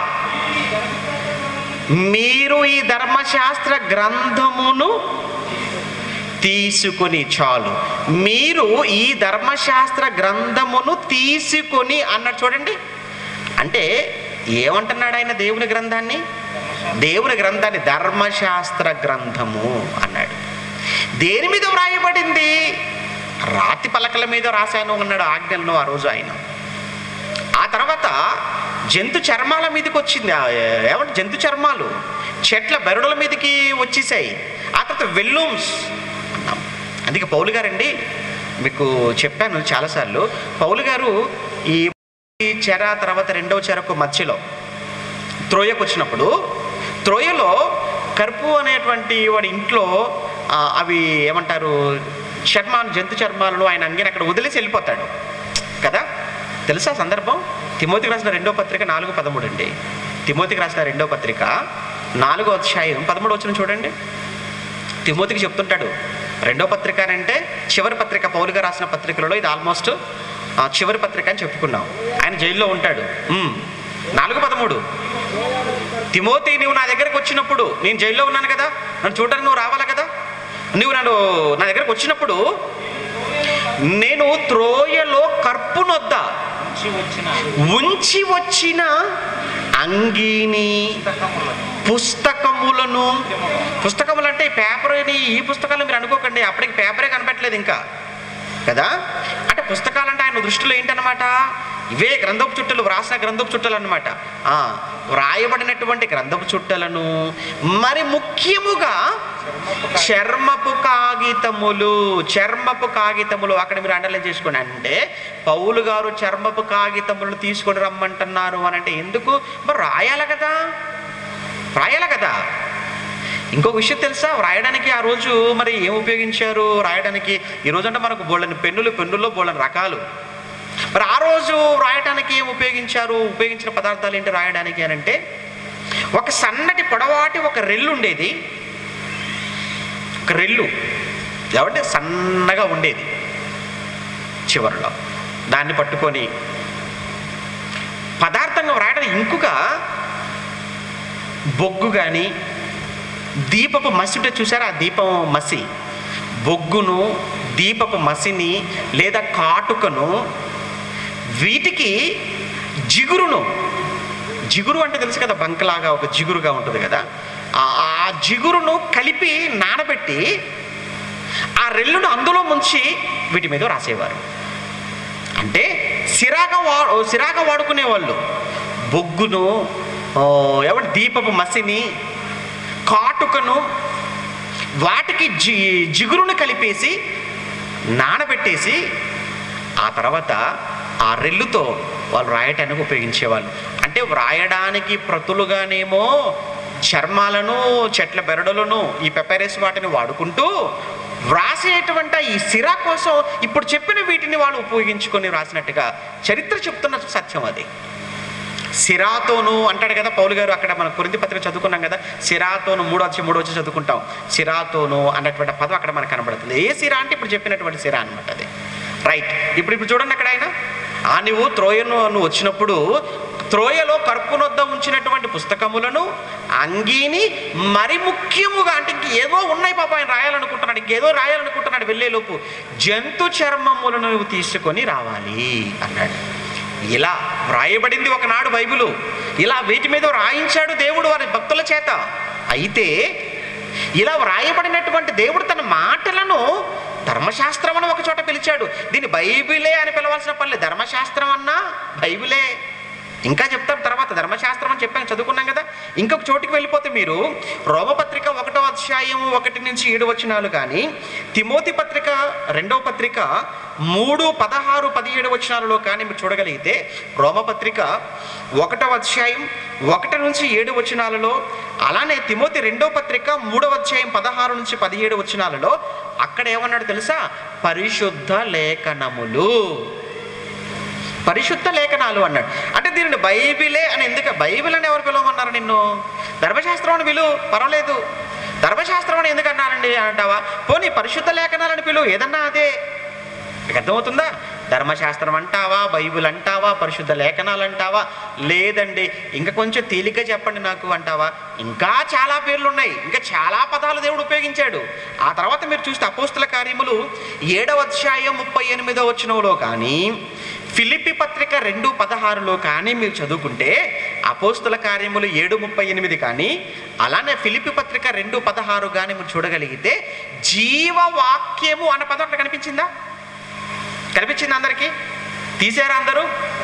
మీరు ఈ ధర్మశాస్త్ర గ్రంథమును తీసుకొని చాలు మీరు ఈ ధర్మశాస్త్ర గ్రంథమును తీసుకొని అన్నాడు చూడండి అంటే ఏమంటున్నాడు ఆయన దేవుని గ్రంథాన్ని దేవుని గ్రంథాన్ని ధర్మశాస్త్ర గ్రంథము అన్నాడు దేని మీద వ్రాయబడింది రాతి పలకల మీద రాశాను అన్నాడు ఆజ్ఞలను ఆ రోజు ఆయన ఆ తర్వాత జంతు చర్మాల మీదకి వచ్చింది ఆ, ఏమంటే జంతు చర్మాలు చెట్ల బెరడుల మీదకి వచ్చేసాయి ఆ తర్వాత వెల్లూమ్స్ అన్నాం అందుకే పౌలు గారండి మీకు చెప్పాను చాలాసార్లు పౌలు గారు ఈ చెర తర్వాత రెండవ చెరకు మధ్యలో త్రోయకు వచ్చినప్పుడు త్రోయలో కరుపు అనేటువంటి వాడి ఇంట్లో ఆ, అవి ఏమంటారు చర్మాలు జంతు చర్మాలను ఆయన అంగిని అక్కడ వదిలేసి వెళ్ళిపోతాడు కదా తెలుసా సందర్భం తిమోతికి రాసిన రెండో పత్రిక నాలుగు పదమూడు అండి తిమోతికి రాసిన రెండో పత్రిక నాలుగో అధ్యాయం పదమూడు వచ్చిన చూడండి తిమోతికి చెప్తుంటాడు రెండో పత్రిక అని అంటే చివరి పత్రిక పౌలుగా రాసిన పత్రికలలో ఇది ఆల్మోస్ట్ ఆ, చివరి పత్రిక అని చెప్పుకున్నాం ఆయన జైల్లో ఉంటాడు ఉమ్. నాలుగు పదమూడు తిమోతి నువ్వు నా దగ్గరకు వచ్చినప్పుడు నేను జైల్లో ఉన్నాను కదా నన్ను చూడడానికి నువ్వు రావాలి కదా నువ్వు నన్ను నా దగ్గరకు వచ్చినప్పుడు నేను త్రోయలో కర్పునొద్ద ఉంచి వచ్చిన అంగీని పుస్తకములను పుస్తకములు అంటే ఈ పేపర్ని ఈ పుస్తకాలు మీరు అనుకోకండి అప్పటికి పేపరే కనపెట్టలేదు ఇంకా కదా అంటే పుస్తకాలు అంటే ఆయన దృష్టిలో ఏంటనమాట ఇవే గ్రంథపు చుట్టలు వ్రాసిన గ్రంథపు చుట్టలు అనమాట వ్రాయబడినటువంటి గ్రంథపు చుట్టలను మరి ముఖ్యముగా చర్మపు కాగితములు చర్మపు కాగితములు అక్కడ మీరు అండర్లైన్ చేసుకోండి అంటే పౌలు గారు చర్మపు కాగితములు తీసుకొని రమ్మంటున్నారు అని అంటే ఎందుకు మరి రాయాలి కదా రాయాలి కదా ఇంకొక విషయం తెలుసా రాయడానికి ఆ రోజు మరి ఏం ఉపయోగించారు రాయడానికి ఈ రోజు అంటే మనకు బోళ్ళని పెన్నులు పెన్నుల్లో బోళ్ళని రకాలు మరి ఆ రోజు రాయడానికి ఏం ఉపయోగించారు ఉపయోగించిన పదార్థాలు ఏంటి రాయడానికి అని అంటే ఒక సన్నటి పొడవాటి ఒక రెల్లు ఉండేది ఒక రెల్లు కాబట్టి సన్నగా ఉండేది చివరిలో దాన్ని పట్టుకొని పదార్థంగా వ్రాయడానికి ఇంకుగా బొగ్గు కానీ దీపపు మసి ఉంటే చూసారా ఆ దీపం మసి బొగ్గును దీపపు మసిని లేదా కాటుకను వీటికి జిగురును జిగురు అంటే తెలుసు కదా బంకలాగా ఒక జిగురుగా ఉంటుంది కదా ఆ ఆ జిగురును కలిపి నానబెట్టి ఆ రెల్లును అందులో ముంచి వీటి మీద రాసేవారు అంటే సిరాగా వా సిరాగా వాడుకునే వాళ్ళు బొగ్గును ఆ, ఎవరి దీపపు మసిని కాటుకను వాటికి జి జిగురును కలిపేసి నానబెట్టేసి ఆ తర్వాత ఆ రెల్లుతో వాళ్ళు రాయటానికి ఉపయోగించేవాళ్ళు అంటే వ్రాయడానికి ప్రతులుగానేమో చర్మాలను చెట్ల బెరడులను ఈ పెపరేస్ వాటిని వాడుకుంటూ వ్రాసేటువంటి ఈ సిరా కోసం ఇప్పుడు చెప్పిన వీటిని వాళ్ళు ఉపయోగించుకొని వ్రాసినట్టుగా చరిత్ర చెప్తున్న సత్యం అది సిరాతోను అంటాడు కదా పౌలు గారు అక్కడ మన కొరింది పత్రిక చదువుకున్నాం కదా సిరాతోను మూడో వచ్చి మూడో వచ్చి చదువుకుంటాం సిరాతోను అన్నటువంటి పదం అక్కడ మనకు కనబడుతుంది ఏ సిరా అంటే ఇప్పుడు చెప్పినటువంటి సిరా అనమాట అది రైట్ ఇప్పుడు ఇప్పుడు చూడండి అక్కడ ఆయన ఆ నువ్వు త్రోయను నువ్వు వచ్చినప్పుడు త్రోయలో కర్పునొద్ద ఉంచినటువంటి పుస్తకములను అంగీని మరి ముఖ్యముగా అంటే ఇంక ఏదో ఉన్నాయి పాప ఆయన రాయాలనుకుంటున్నాడు ఇంకేదో రాయాలనుకుంటున్నాడు వెళ్ళేలోపు జంతు చర్మములను నువ్వు తీసుకొని రావాలి అన్నాడు ఇలా వ్రాయబడింది ఒకనాడు బైబిలు ఇలా వీటి మీద రాయించాడు దేవుడు వారి భక్తుల చేత అయితే ఇలా వ్రాయబడినటువంటి దేవుడు తన మాటలను ధర్మశాస్త్రం అని ఒక చోట పిలిచాడు దీన్ని బైబిలే అని పిలవాల్సిన పని లేదు ధర్మశాస్త్రం అన్నా బైబిలే ఇంకా చెప్తాం తర్వాత ధర్మశాస్త్రం అని చెప్పాను చదువుకున్నాం కదా ఇంకొక చోటికి వెళ్ళిపోతే మీరు రోమపత్రిక ఒకటో అధ్యాయం ఒకటి నుంచి ఏడు వచనాలు కానీ తిమోతి పత్రిక రెండవ పత్రిక మూడు పదహారు పదిహేడు వచనాలలో కానీ మీరు చూడగలిగితే రోమపత్రిక ఒకటవ అధ్యాయం ఒకటి నుంచి ఏడు వచనాలలో అలానే తిమోతి రెండో పత్రిక మూడవ అధ్యాయం పదహారు నుంచి పదిహేడు వచనాలలో అక్కడ ఏమన్నాడు తెలుసా పరిశుద్ధ లేఖనములు పరిశుద్ధ లేఖనాలు అన్నాడు అంటే దీనిని బైబిలే అని ఎందుకు బైబిల్ అని ఎవరు పిలవమన్నారు నిన్ను ధర్మశాస్త్రం అని పిలువు పర్వాలేదు ధర్మశాస్త్రం అని ఎందుకు అన్నానండి అంటావా పోనీ పరిశుద్ధ లేఖనాలని పిలువు ఏదన్నా అదే మీకు అర్థమవుతుందా ధర్మశాస్త్రం అంటావా బైబిల్ అంటావా పరిశుద్ధ లేఖనాలు అంటావా లేదండి ఇంకా కొంచెం తేలిగ్గా చెప్పండి నాకు అంటావా ఇంకా చాలా పేర్లు ఉన్నాయి ఇంకా చాలా పదాలు దేవుడు ఉపయోగించాడు ఆ తర్వాత మీరు చూస్తే అపోస్తుల కార్యములు ఏడవ అధ్యాయం ముప్పై ఎనిమిదో వచనంలో కానీ ఫిలిపి పత్రిక రెండు పదహారులో కానీ మీరు చదువుకుంటే అపోస్తుల కార్యములు ఏడు ముప్పై ఎనిమిది కానీ అలానే ఫిలిపి పత్రిక రెండు పదహారు కానీ మీరు చూడగలిగితే జీవవాక్యము అన్న పదం అక్కడ కనిపించిందా కనిపించింది అందరికీ తీసారా అందరూ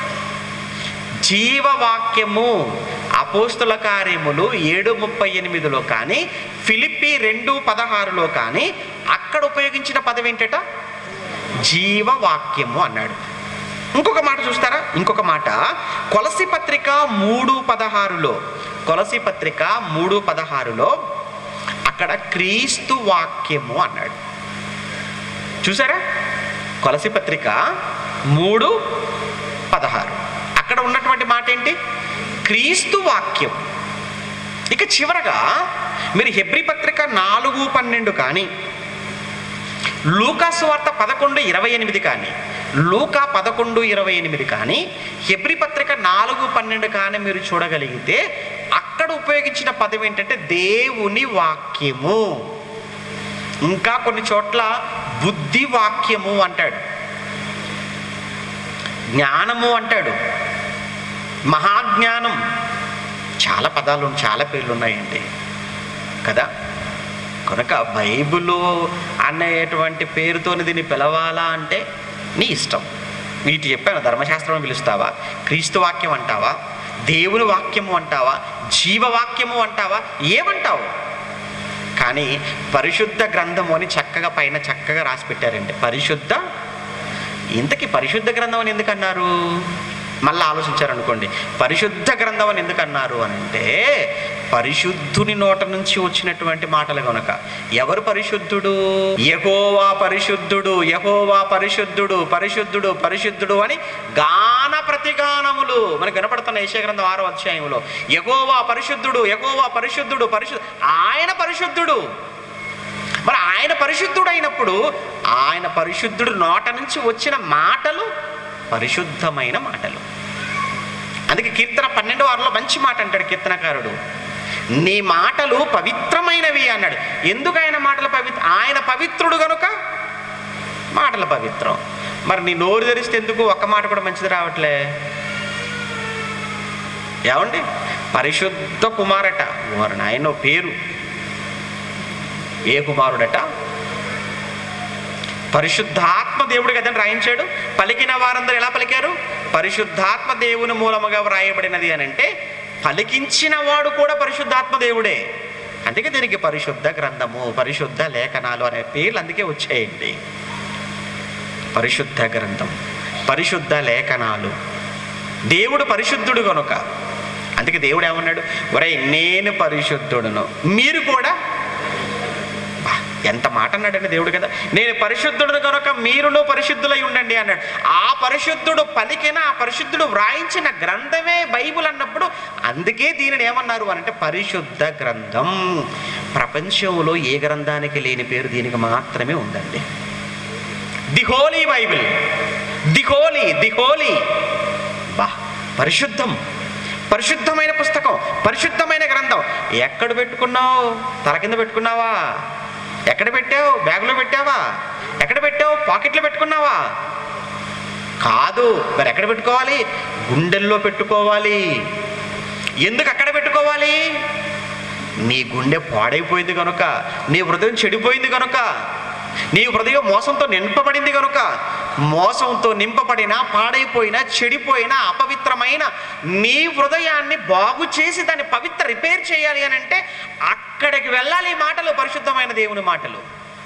జీవవాక్యము అపోస్తుల కార్యములు ఏడు ముప్పై ఎనిమిదిలో కానీ ఫిలిప్పి రెండు పదహారులో కానీ అక్కడ ఉపయోగించిన పదం ఏంటట జీవవాక్యము అన్నాడు ఇంకొక మాట చూస్తారా ఇంకొక మాట కొలసి పత్రిక మూడు పదహారులో కొలసి పత్రిక మూడు పదహారులో అక్కడ క్రీస్తు వాక్యము అన్నాడు చూసారా కొలసి పత్రిక మూడు పదహారు అక్కడ ఉన్నటువంటి మాట ఏంటి క్రీస్తు వాక్యం ఇక చివరగా మీరు హెబ్రి పత్రిక నాలుగు పన్నెండు కానీ లూకాసు వార్త పదకొండు ఇరవై ఎనిమిది కానీ లూకా పదకొండు ఇరవై ఎనిమిది కానీ హెబ్రి పత్రిక నాలుగు పన్నెండు కానీ మీరు చూడగలిగితే అక్కడ ఉపయోగించిన పదం ఏంటంటే దేవుని వాక్యము ఇంకా కొన్ని చోట్ల బుద్ధి వాక్యము అంటాడు జ్ఞానము అంటాడు మహాజ్ఞానం చాలా పదాలు చాలా పేర్లు ఉన్నాయండి కదా కనుక బైబిలు అనేటువంటి పేరుతోని దీన్ని పిలవాలా అంటే నీ ఇష్టం వీటి చెప్పాను ధర్మశాస్త్రం పిలుస్తావా క్రీస్తు వాక్యం అంటావా దేవుని వాక్యము అంటావా జీవవాక్యము అంటావా ఏమంటావు కానీ పరిశుద్ధ గ్రంథము అని చక్కగా పైన చక్కగా రాసి పెట్టారండి పరిశుద్ధ ఇంతకీ పరిశుద్ధ గ్రంథం అని ఎందుకు అన్నారు మళ్ళీ ఆలోచించారనుకోండి పరిశుద్ధ గ్రంథం అని ఎందుకు అన్నారు అని అంటే పరిశుద్ధుని నోట నుంచి వచ్చినటువంటి మాటలు కనుక ఎవరు పరిశుద్ధుడు యహోవా పరిశుద్ధుడు యహోవా పరిశుద్ధుడు పరిశుద్ధుడు పరిశుద్ధుడు అని గాన ప్రతిగానములు మనకు వినపడుతున్న యశ గ్రంథం ఆరో అధ్యాయంలో యహోవా పరిశుద్ధుడు యహోవా పరిశుద్ధుడు పరిశుద్ధ ఆయన పరిశుద్ధుడు మరి ఆయన పరిశుద్ధుడు అయినప్పుడు ఆయన పరిశుద్ధుడు నోట నుంచి వచ్చిన మాటలు పరిశుద్ధమైన మాటలు అందుకే కీర్తన పన్నెండు వారిలో మంచి మాట అంటాడు కీర్తనకారుడు నీ మాటలు పవిత్రమైనవి అన్నాడు ఎందుకు ఆయన మాటలు పవిత్ర ఆయన పవిత్రుడు కనుక మాటలు పవిత్రం మరి నీ నోరు తెరిస్తే ఎందుకు ఒక్క మాట కూడా మంచిది రావట్లే ఏమండి పరిశుద్ధ కుమారట వారు నాయన పేరు ఏ కుమారుడట పరిశుద్ధాత్మ దేవుడు కదండి రాయించాడు పలికిన వారందరూ ఎలా పలికారు పరిశుద్ధాత్మ దేవుని మూలముగా వ్రాయబడినది అని అంటే పలికించిన వాడు కూడా పరిశుద్ధాత్మ దేవుడే అందుకే దీనికి పరిశుద్ధ గ్రంథము పరిశుద్ధ లేఖనాలు అనే పేర్లు అందుకే వచ్చాయండి పరిశుద్ధ గ్రంథం పరిశుద్ధ లేఖనాలు దేవుడు పరిశుద్ధుడు కనుక అందుకే దేవుడు ఏమన్నాడు ఒరేయ్ నేను పరిశుద్ధుడును మీరు కూడా బా, ఎంత మాట అన్నాడండి దేవుడు కదా నేను పరిశుద్ధుడు కనుక మీరును పరిశుద్ధులై ఉండండి అన్నాడు ఆ పరిశుద్ధుడు పలికిన ఆ పరిశుద్ధుడు వ్రాయించిన గ్రంథమే బైబుల్ అన్నప్పుడు అందుకే దీనిని ఏమన్నారు అని అంటే పరిశుద్ధ గ్రంథం ప్రపంచంలో ఏ గ్రంథానికి లేని పేరు దీనికి మాత్రమే ఉందండి the holy Bible the holy the holy బా పరిశుద్ధం పరిశుద్ధమైన పుస్తకం పరిశుద్ధమైన గ్రంథం ఎక్కడ పెట్టుకున్నావు తల కింద పెట్టుకున్నావా ఎక్కడ పెట్టావు బ్యాగులో పెట్టావా ఎక్కడ పెట్టావు పాకెట్లో పెట్టుకున్నావా కాదు మరి ఎక్కడ పెట్టుకోవాలి గుండెల్లో పెట్టుకోవాలి ఎందుకు అక్కడ పెట్టుకోవాలి నీ గుండె పాడైపోయింది కనుక నీ హృదయం చెడిపోయింది కనుక నీ హృదయం మోసంతో నింపబడింది కనుక మోసంతో నింపబడిన పాడైపోయిన చెడిపోయిన అపవిత్రమైన నీ హృదయాన్ని బాగు చేసి దాన్ని పవిత్ర రిపేర్ చేయాలి అని అంటే అక్కడికి వెళ్ళాలి ఈ మాటలు పరిశుద్ధమైన దేవుని మాటలు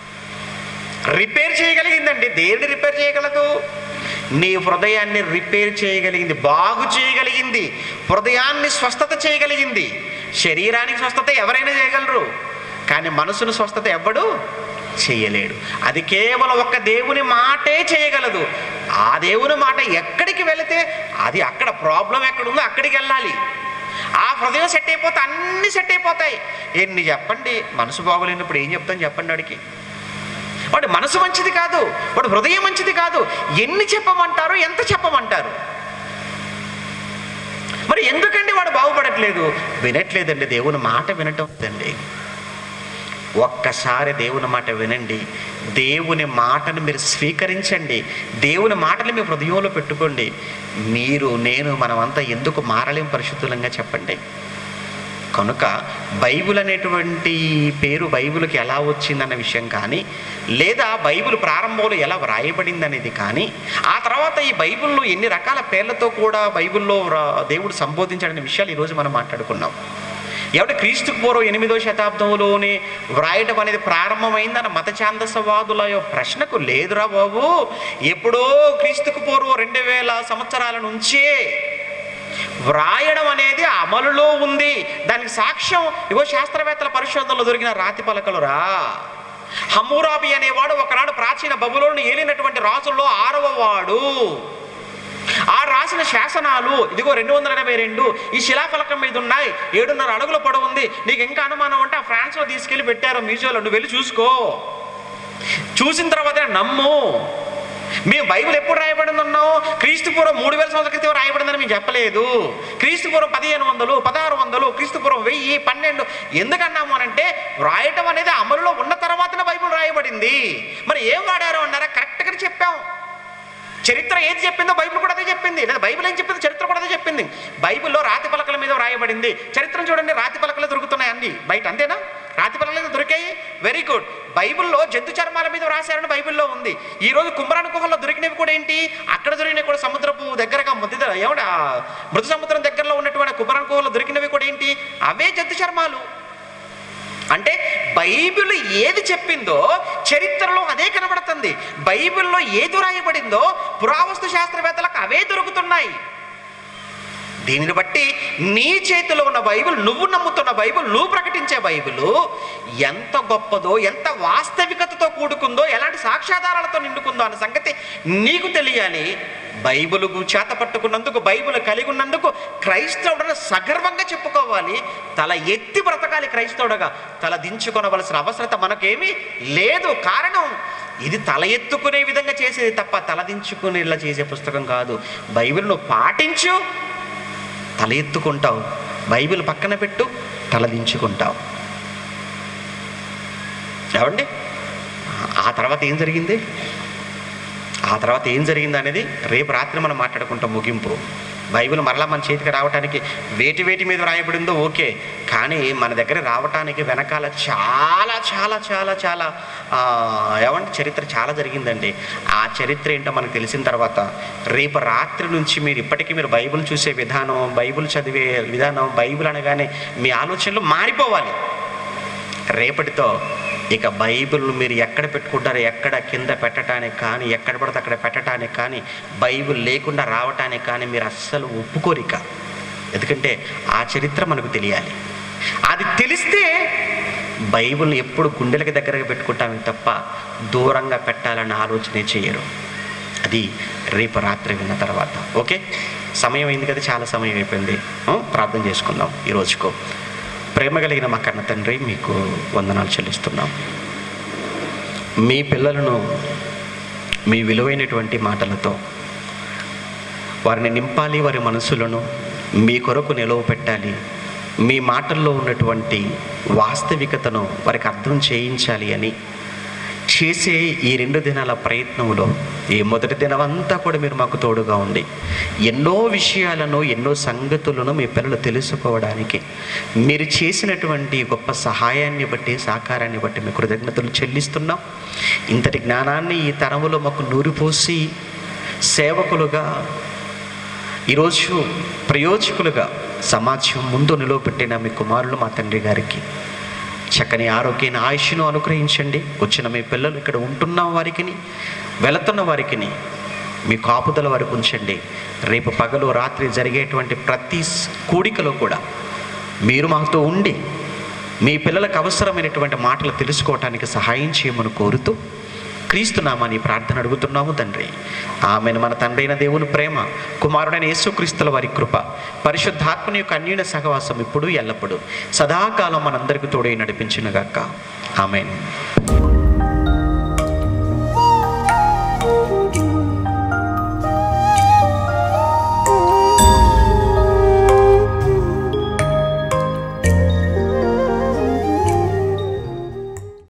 రిపేర్ చేయగలిగిందండి దేన్ని రిపేర్ చేయగలదు నీ హృదయాన్ని రిపేర్ చేయగలిగింది బాగు చేయగలిగింది హృదయాన్ని స్వస్థత చేయగలిగింది శరీరానికి స్వస్థత ఎవరైనా చేయగలరు కానీ మనసును స్వస్థత ఎవ్వడు చేయలేడు అది కేవలం ఒక్క దేవుని మాటే చేయగలదు ఆ దేవుని మాట ఎక్కడికి వెళితే అది అక్కడ ప్రాబ్లం ఎక్కడుందో అక్కడికి వెళ్ళాలి ఆ హృదయం సెట్ అయిపోతే అన్నీ సెట్ అయిపోతాయి ఎన్ని చెప్పండి మనసు బాగోలేనప్పుడు ఏం చెప్తాను చెప్పండి వాడికి వాడి మనసు మంచిది కాదు వాడు హృదయం మంచిది కాదు ఎన్ని చెప్పమంటారు ఎంత చెప్పమంటారు మరి ఎందుకండి వాడు బాగుపడట్లేదు వినట్లేదండి దేవుని మాట వినటం లేదండి ఒక్కసారి దేవుని మాట వినండి దేవుని మాటను మీరు స్వీకరించండి దేవుని మాటలు మీ హృదయంలో పెట్టుకోండి మీరు నేను మనమంతా ఎందుకు మారలేం పరిశుద్ధులంగా చెప్పండి కనుక బైబిల్ అనేటువంటి పేరు బైబిల్కి ఎలా వచ్చిందన్న విషయం కానీ లేదా బైబిల్ ప్రారంభంలో ఎలా వ్రాయబడింది అనేది కానీ ఆ తర్వాత ఈ బైబిల్లో ఎన్ని రకాల పేర్లతో కూడా బైబిల్లో వ్రా- దేవుడు సంబోధించాడనే విషయాలు ఈరోజు మనం మాట్లాడుకున్నాం ఎవడ క్రీస్తుకు పూర్వం ఎనిమిదో శతాబ్దంలోనే వ్రాయటం అనేది ప్రారంభమైందన్న మత ఛాందసవాదుల యొక్క ప్రశ్నకు లేదురా బాబు ఎప్పుడో క్రీస్తుకు పూర్వం రెండు వేల సంవత్సరాల నుంచే వ్రాయడం అనేది అమలులో ఉంది దానికి సాక్ష్యం ఇగో శాస్త్రవేత్తల పరిశోధనలో దొరికిన రాతి పలకలు రా హమ్మూరాబి అనేవాడు ఒకనాడు ప్రాచీన బబులోను ఏలినటువంటి రాజుల్లో ఆరవ వాడు ఆ రాసిన శాసనాలు ఇదిగో రెండు వందల ఎనభై రెండు ఈ శిలాఫలకం మీద ఉన్నాయి ఏడున్నర అడుగుల పొడవు ఉంది నీకు ఇంకా అనుమానం ఉంటే ఆ ఫ్రాన్స్లో తీసుకెళ్ళి పెట్టారు మ్యూజియంలో నువ్వు వెళ్ళి చూసుకో చూసిన తర్వాత నమ్ము మేము బైబిల్ ఎప్పుడు రాయబడింది అన్నావు క్రీస్తుపూర్వం మూడు వేల సంవత్సరాల క్రితం రాయబడిందని మేము చెప్పలేదు క్రీస్తుపూర్వం పదిహేను వందలు పదహారు వందలు క్రీస్తుపూర్వం వెయ్యి పన్నెండు ఎందుకన్నాము అనంటే వ్రాయటం అనేది అమలులో ఉన్న తర్వాతనే బైబిల్ రాయబడింది మరి ఏం వాడారు అన్నారా కరెక్ట్గా చెప్పాం చరిత్ర ఏది చెప్పిందో బైబిల్ కూడా అదే చెప్పింది లేదా బైబిల్ ఏం చెప్పిందో చరిత్ర కూడా అదే చెప్పింది బైబిల్లో రాతి పలకల మీద రాయబడింది చరిత్రను చూడండి రాతి పలకలు దొరుకుతున్నాయి అన్ని బయట అంతేనా రాతి పలకల మీద దొరికాయి వెరీ గుడ్ బైబిల్లో జంతు చర్మాల మీద రాశారని బైబిల్లో ఉంది ఈ రోజు కుమ్మరాని గుహల్లో దొరికినవి కూడా ఏంటి అక్కడ దొరికినవి కూడా సముద్రపు దగ్గరగా మృతి ఏమంటే ఆ మృత సముద్రం దగ్గరలో ఉన్నటువంటి కుమ్మరాని గుహల్లో దొరికినవి కూడా ఏంటి అవే జంతు చర్మాలు అంటే బైబిల్ ఏది చెప్పిందో చరిత్రలో అదే కనబడుతుంది బైబిల్లో ఏది రాయబడిందో పురావస్తు శాస్త్రవేత్తలకు అవే దొరుకుతున్నాయి దీనిని బట్టి నీ చేతిలో ఉన్న బైబిల్ నువ్వు నమ్ముతున్న బైబిల్ నువ్వు ప్రకటించే బైబిల్ ఎంత గొప్పదో ఎంత వాస్తవికతతో కూడుకుందో ఎలాంటి సాక్ష్యాధారాలతో నిండుకుందో అన్న సంగతి నీకు తెలియాలి బైబిల్ చేత పట్టుకున్నందుకు బైబిల్ కలిగి ఉన్నందుకు క్రైస్తవుడని సగర్వంగా చెప్పుకోవాలి తల ఎత్తి బ్రతకాలి క్రైస్తవుడుగా తల దించుకొనవలసిన అవసరత మనకేమీ లేదు కారణం ఇది తల ఎత్తుకునే విధంగా చేసేది తప్ప తల దించుకునేలా చేసే పుస్తకం కాదు బైబిల్ నువ్వు పాటించు తల ఎత్తుకుంటావు బైబిల్ పక్కన పెట్టు తల దించుకుంటావు ఏమండి ఆ తర్వాత ఏం జరిగింది ఆ తర్వాత ఏం జరిగింది అనేది రేపు రాత్రి మనం మాట్లాడుకుంటాం ముగింపు బైబిల్ మరలా మన చేతికి రావటానికి వేటి వేటి మీద రాయబడిందో ఓకే కానీ మన దగ్గర రావటానికి వెనకాల చాలా చాలా చాలా చాలా ఆ, ఏమంటే చరిత్ర చాలా జరిగిందండి ఆ చరిత్ర ఏంటో మనకు తెలిసిన తర్వాత రేపు రాత్రి నుంచి మీరు ఇప్పటికీ మీరు బైబిల్ చూసే విధానం బైబిల్ చదివే విధానం బైబిల్ అనగానే మీ ఆలోచనలు మారిపోవాలి రేపటితో ఇక బైబిల్ మీరు ఎక్కడ పెట్టుకుంటారో ఎక్కడ కింద పెట్టడానికి కానీ ఎక్కడ పడితే అక్కడ పెట్టడానికి కానీ బైబిల్ లేకుండా రావటానికి కానీ మీరు అస్సలు ఒప్పుకోరిక ఎందుకంటే ఆ చరిత్ర మనకు తెలియాలి అది తెలిస్తే బైబిల్ని ఎప్పుడు గుండెలకి దగ్గరగా పెట్టుకుంటామే తప్ప దూరంగా పెట్టాలన్న ఆలోచనే చేయరు అది రేపు రాత్రి విన్న తర్వాత ఓకే సమయం అయింది కదా చాలా సమయం అయిపోయింది ఆ, ప్రార్థన చేసుకుందాం ఈ రోజుకు ప్రేమ కలిగిన మా కన్న తండ్రి మీకు వందనాలు చెల్లిస్తున్నాం మీ పిల్లలను మీ విలువైనటువంటి మాటలతో వారిని నింపాలి వారి మనసులను మీ కొరకు నిలవ పెట్టాలి మీ మాటల్లో ఉన్నటువంటి వాస్తవికతను వారికి అర్థం చేయించాలి అని చేసే ఈ రెండు దినాల ప్రయత్నంలో ఈ మొదటి దినం అంతా కూడా మీరు మాకు తోడుగా ఉండి ఎన్నో విషయాలను ఎన్నో సంగతులను మీ పిల్లలు తెలుసుకోవడానికి మీరు చేసినటువంటి గొప్ప సహాయాన్ని బట్టి సహకారాన్ని బట్టి మీ కృతజ్ఞతలు చెల్లిస్తున్నాం ఇంతటి జ్ఞానాన్ని ఈ తరములో మాకు నూరిపోసి సేవకులుగా ఈరోజు ప్రయోజకులుగా సమాజం ముందు నిలవబెట్టిన మీ కుమారులు మా తండ్రి గారికి చక్కని ఆరోగ్యాన్ని ఆయుష్ను అనుగ్రహించండి వచ్చిన మీ పిల్లలు ఇక్కడ ఉంటున్న వారికి వెళుతున్న వారికి మీ కాపుదల వరకు ఉంచండి రేపు పగలు రాత్రి జరిగేటువంటి ప్రతి స్- కూడికలో కూడా మీరు మాతో ఉండి మీ పిల్లలకు అవసరమైనటువంటి మాటలు తెలుసుకోవటానికి సహాయం చేయమని కోరుతూ క్రీస్తు నామాని ప్రార్థన అడుగుతున్నాము తండ్రి ఆమెను మన తండ్రి అయిన దేవుని ప్రేమ కుమారుడైన యేసుక్రీస్తుల వారి కృప పరిశుద్ధాత్మని యొక్క అన్యూన సహవాసం ఇప్పుడు ఎల్లప్పుడు సదాకాలం మనందరికీ తోడై నడిపించినగాక ఆమెను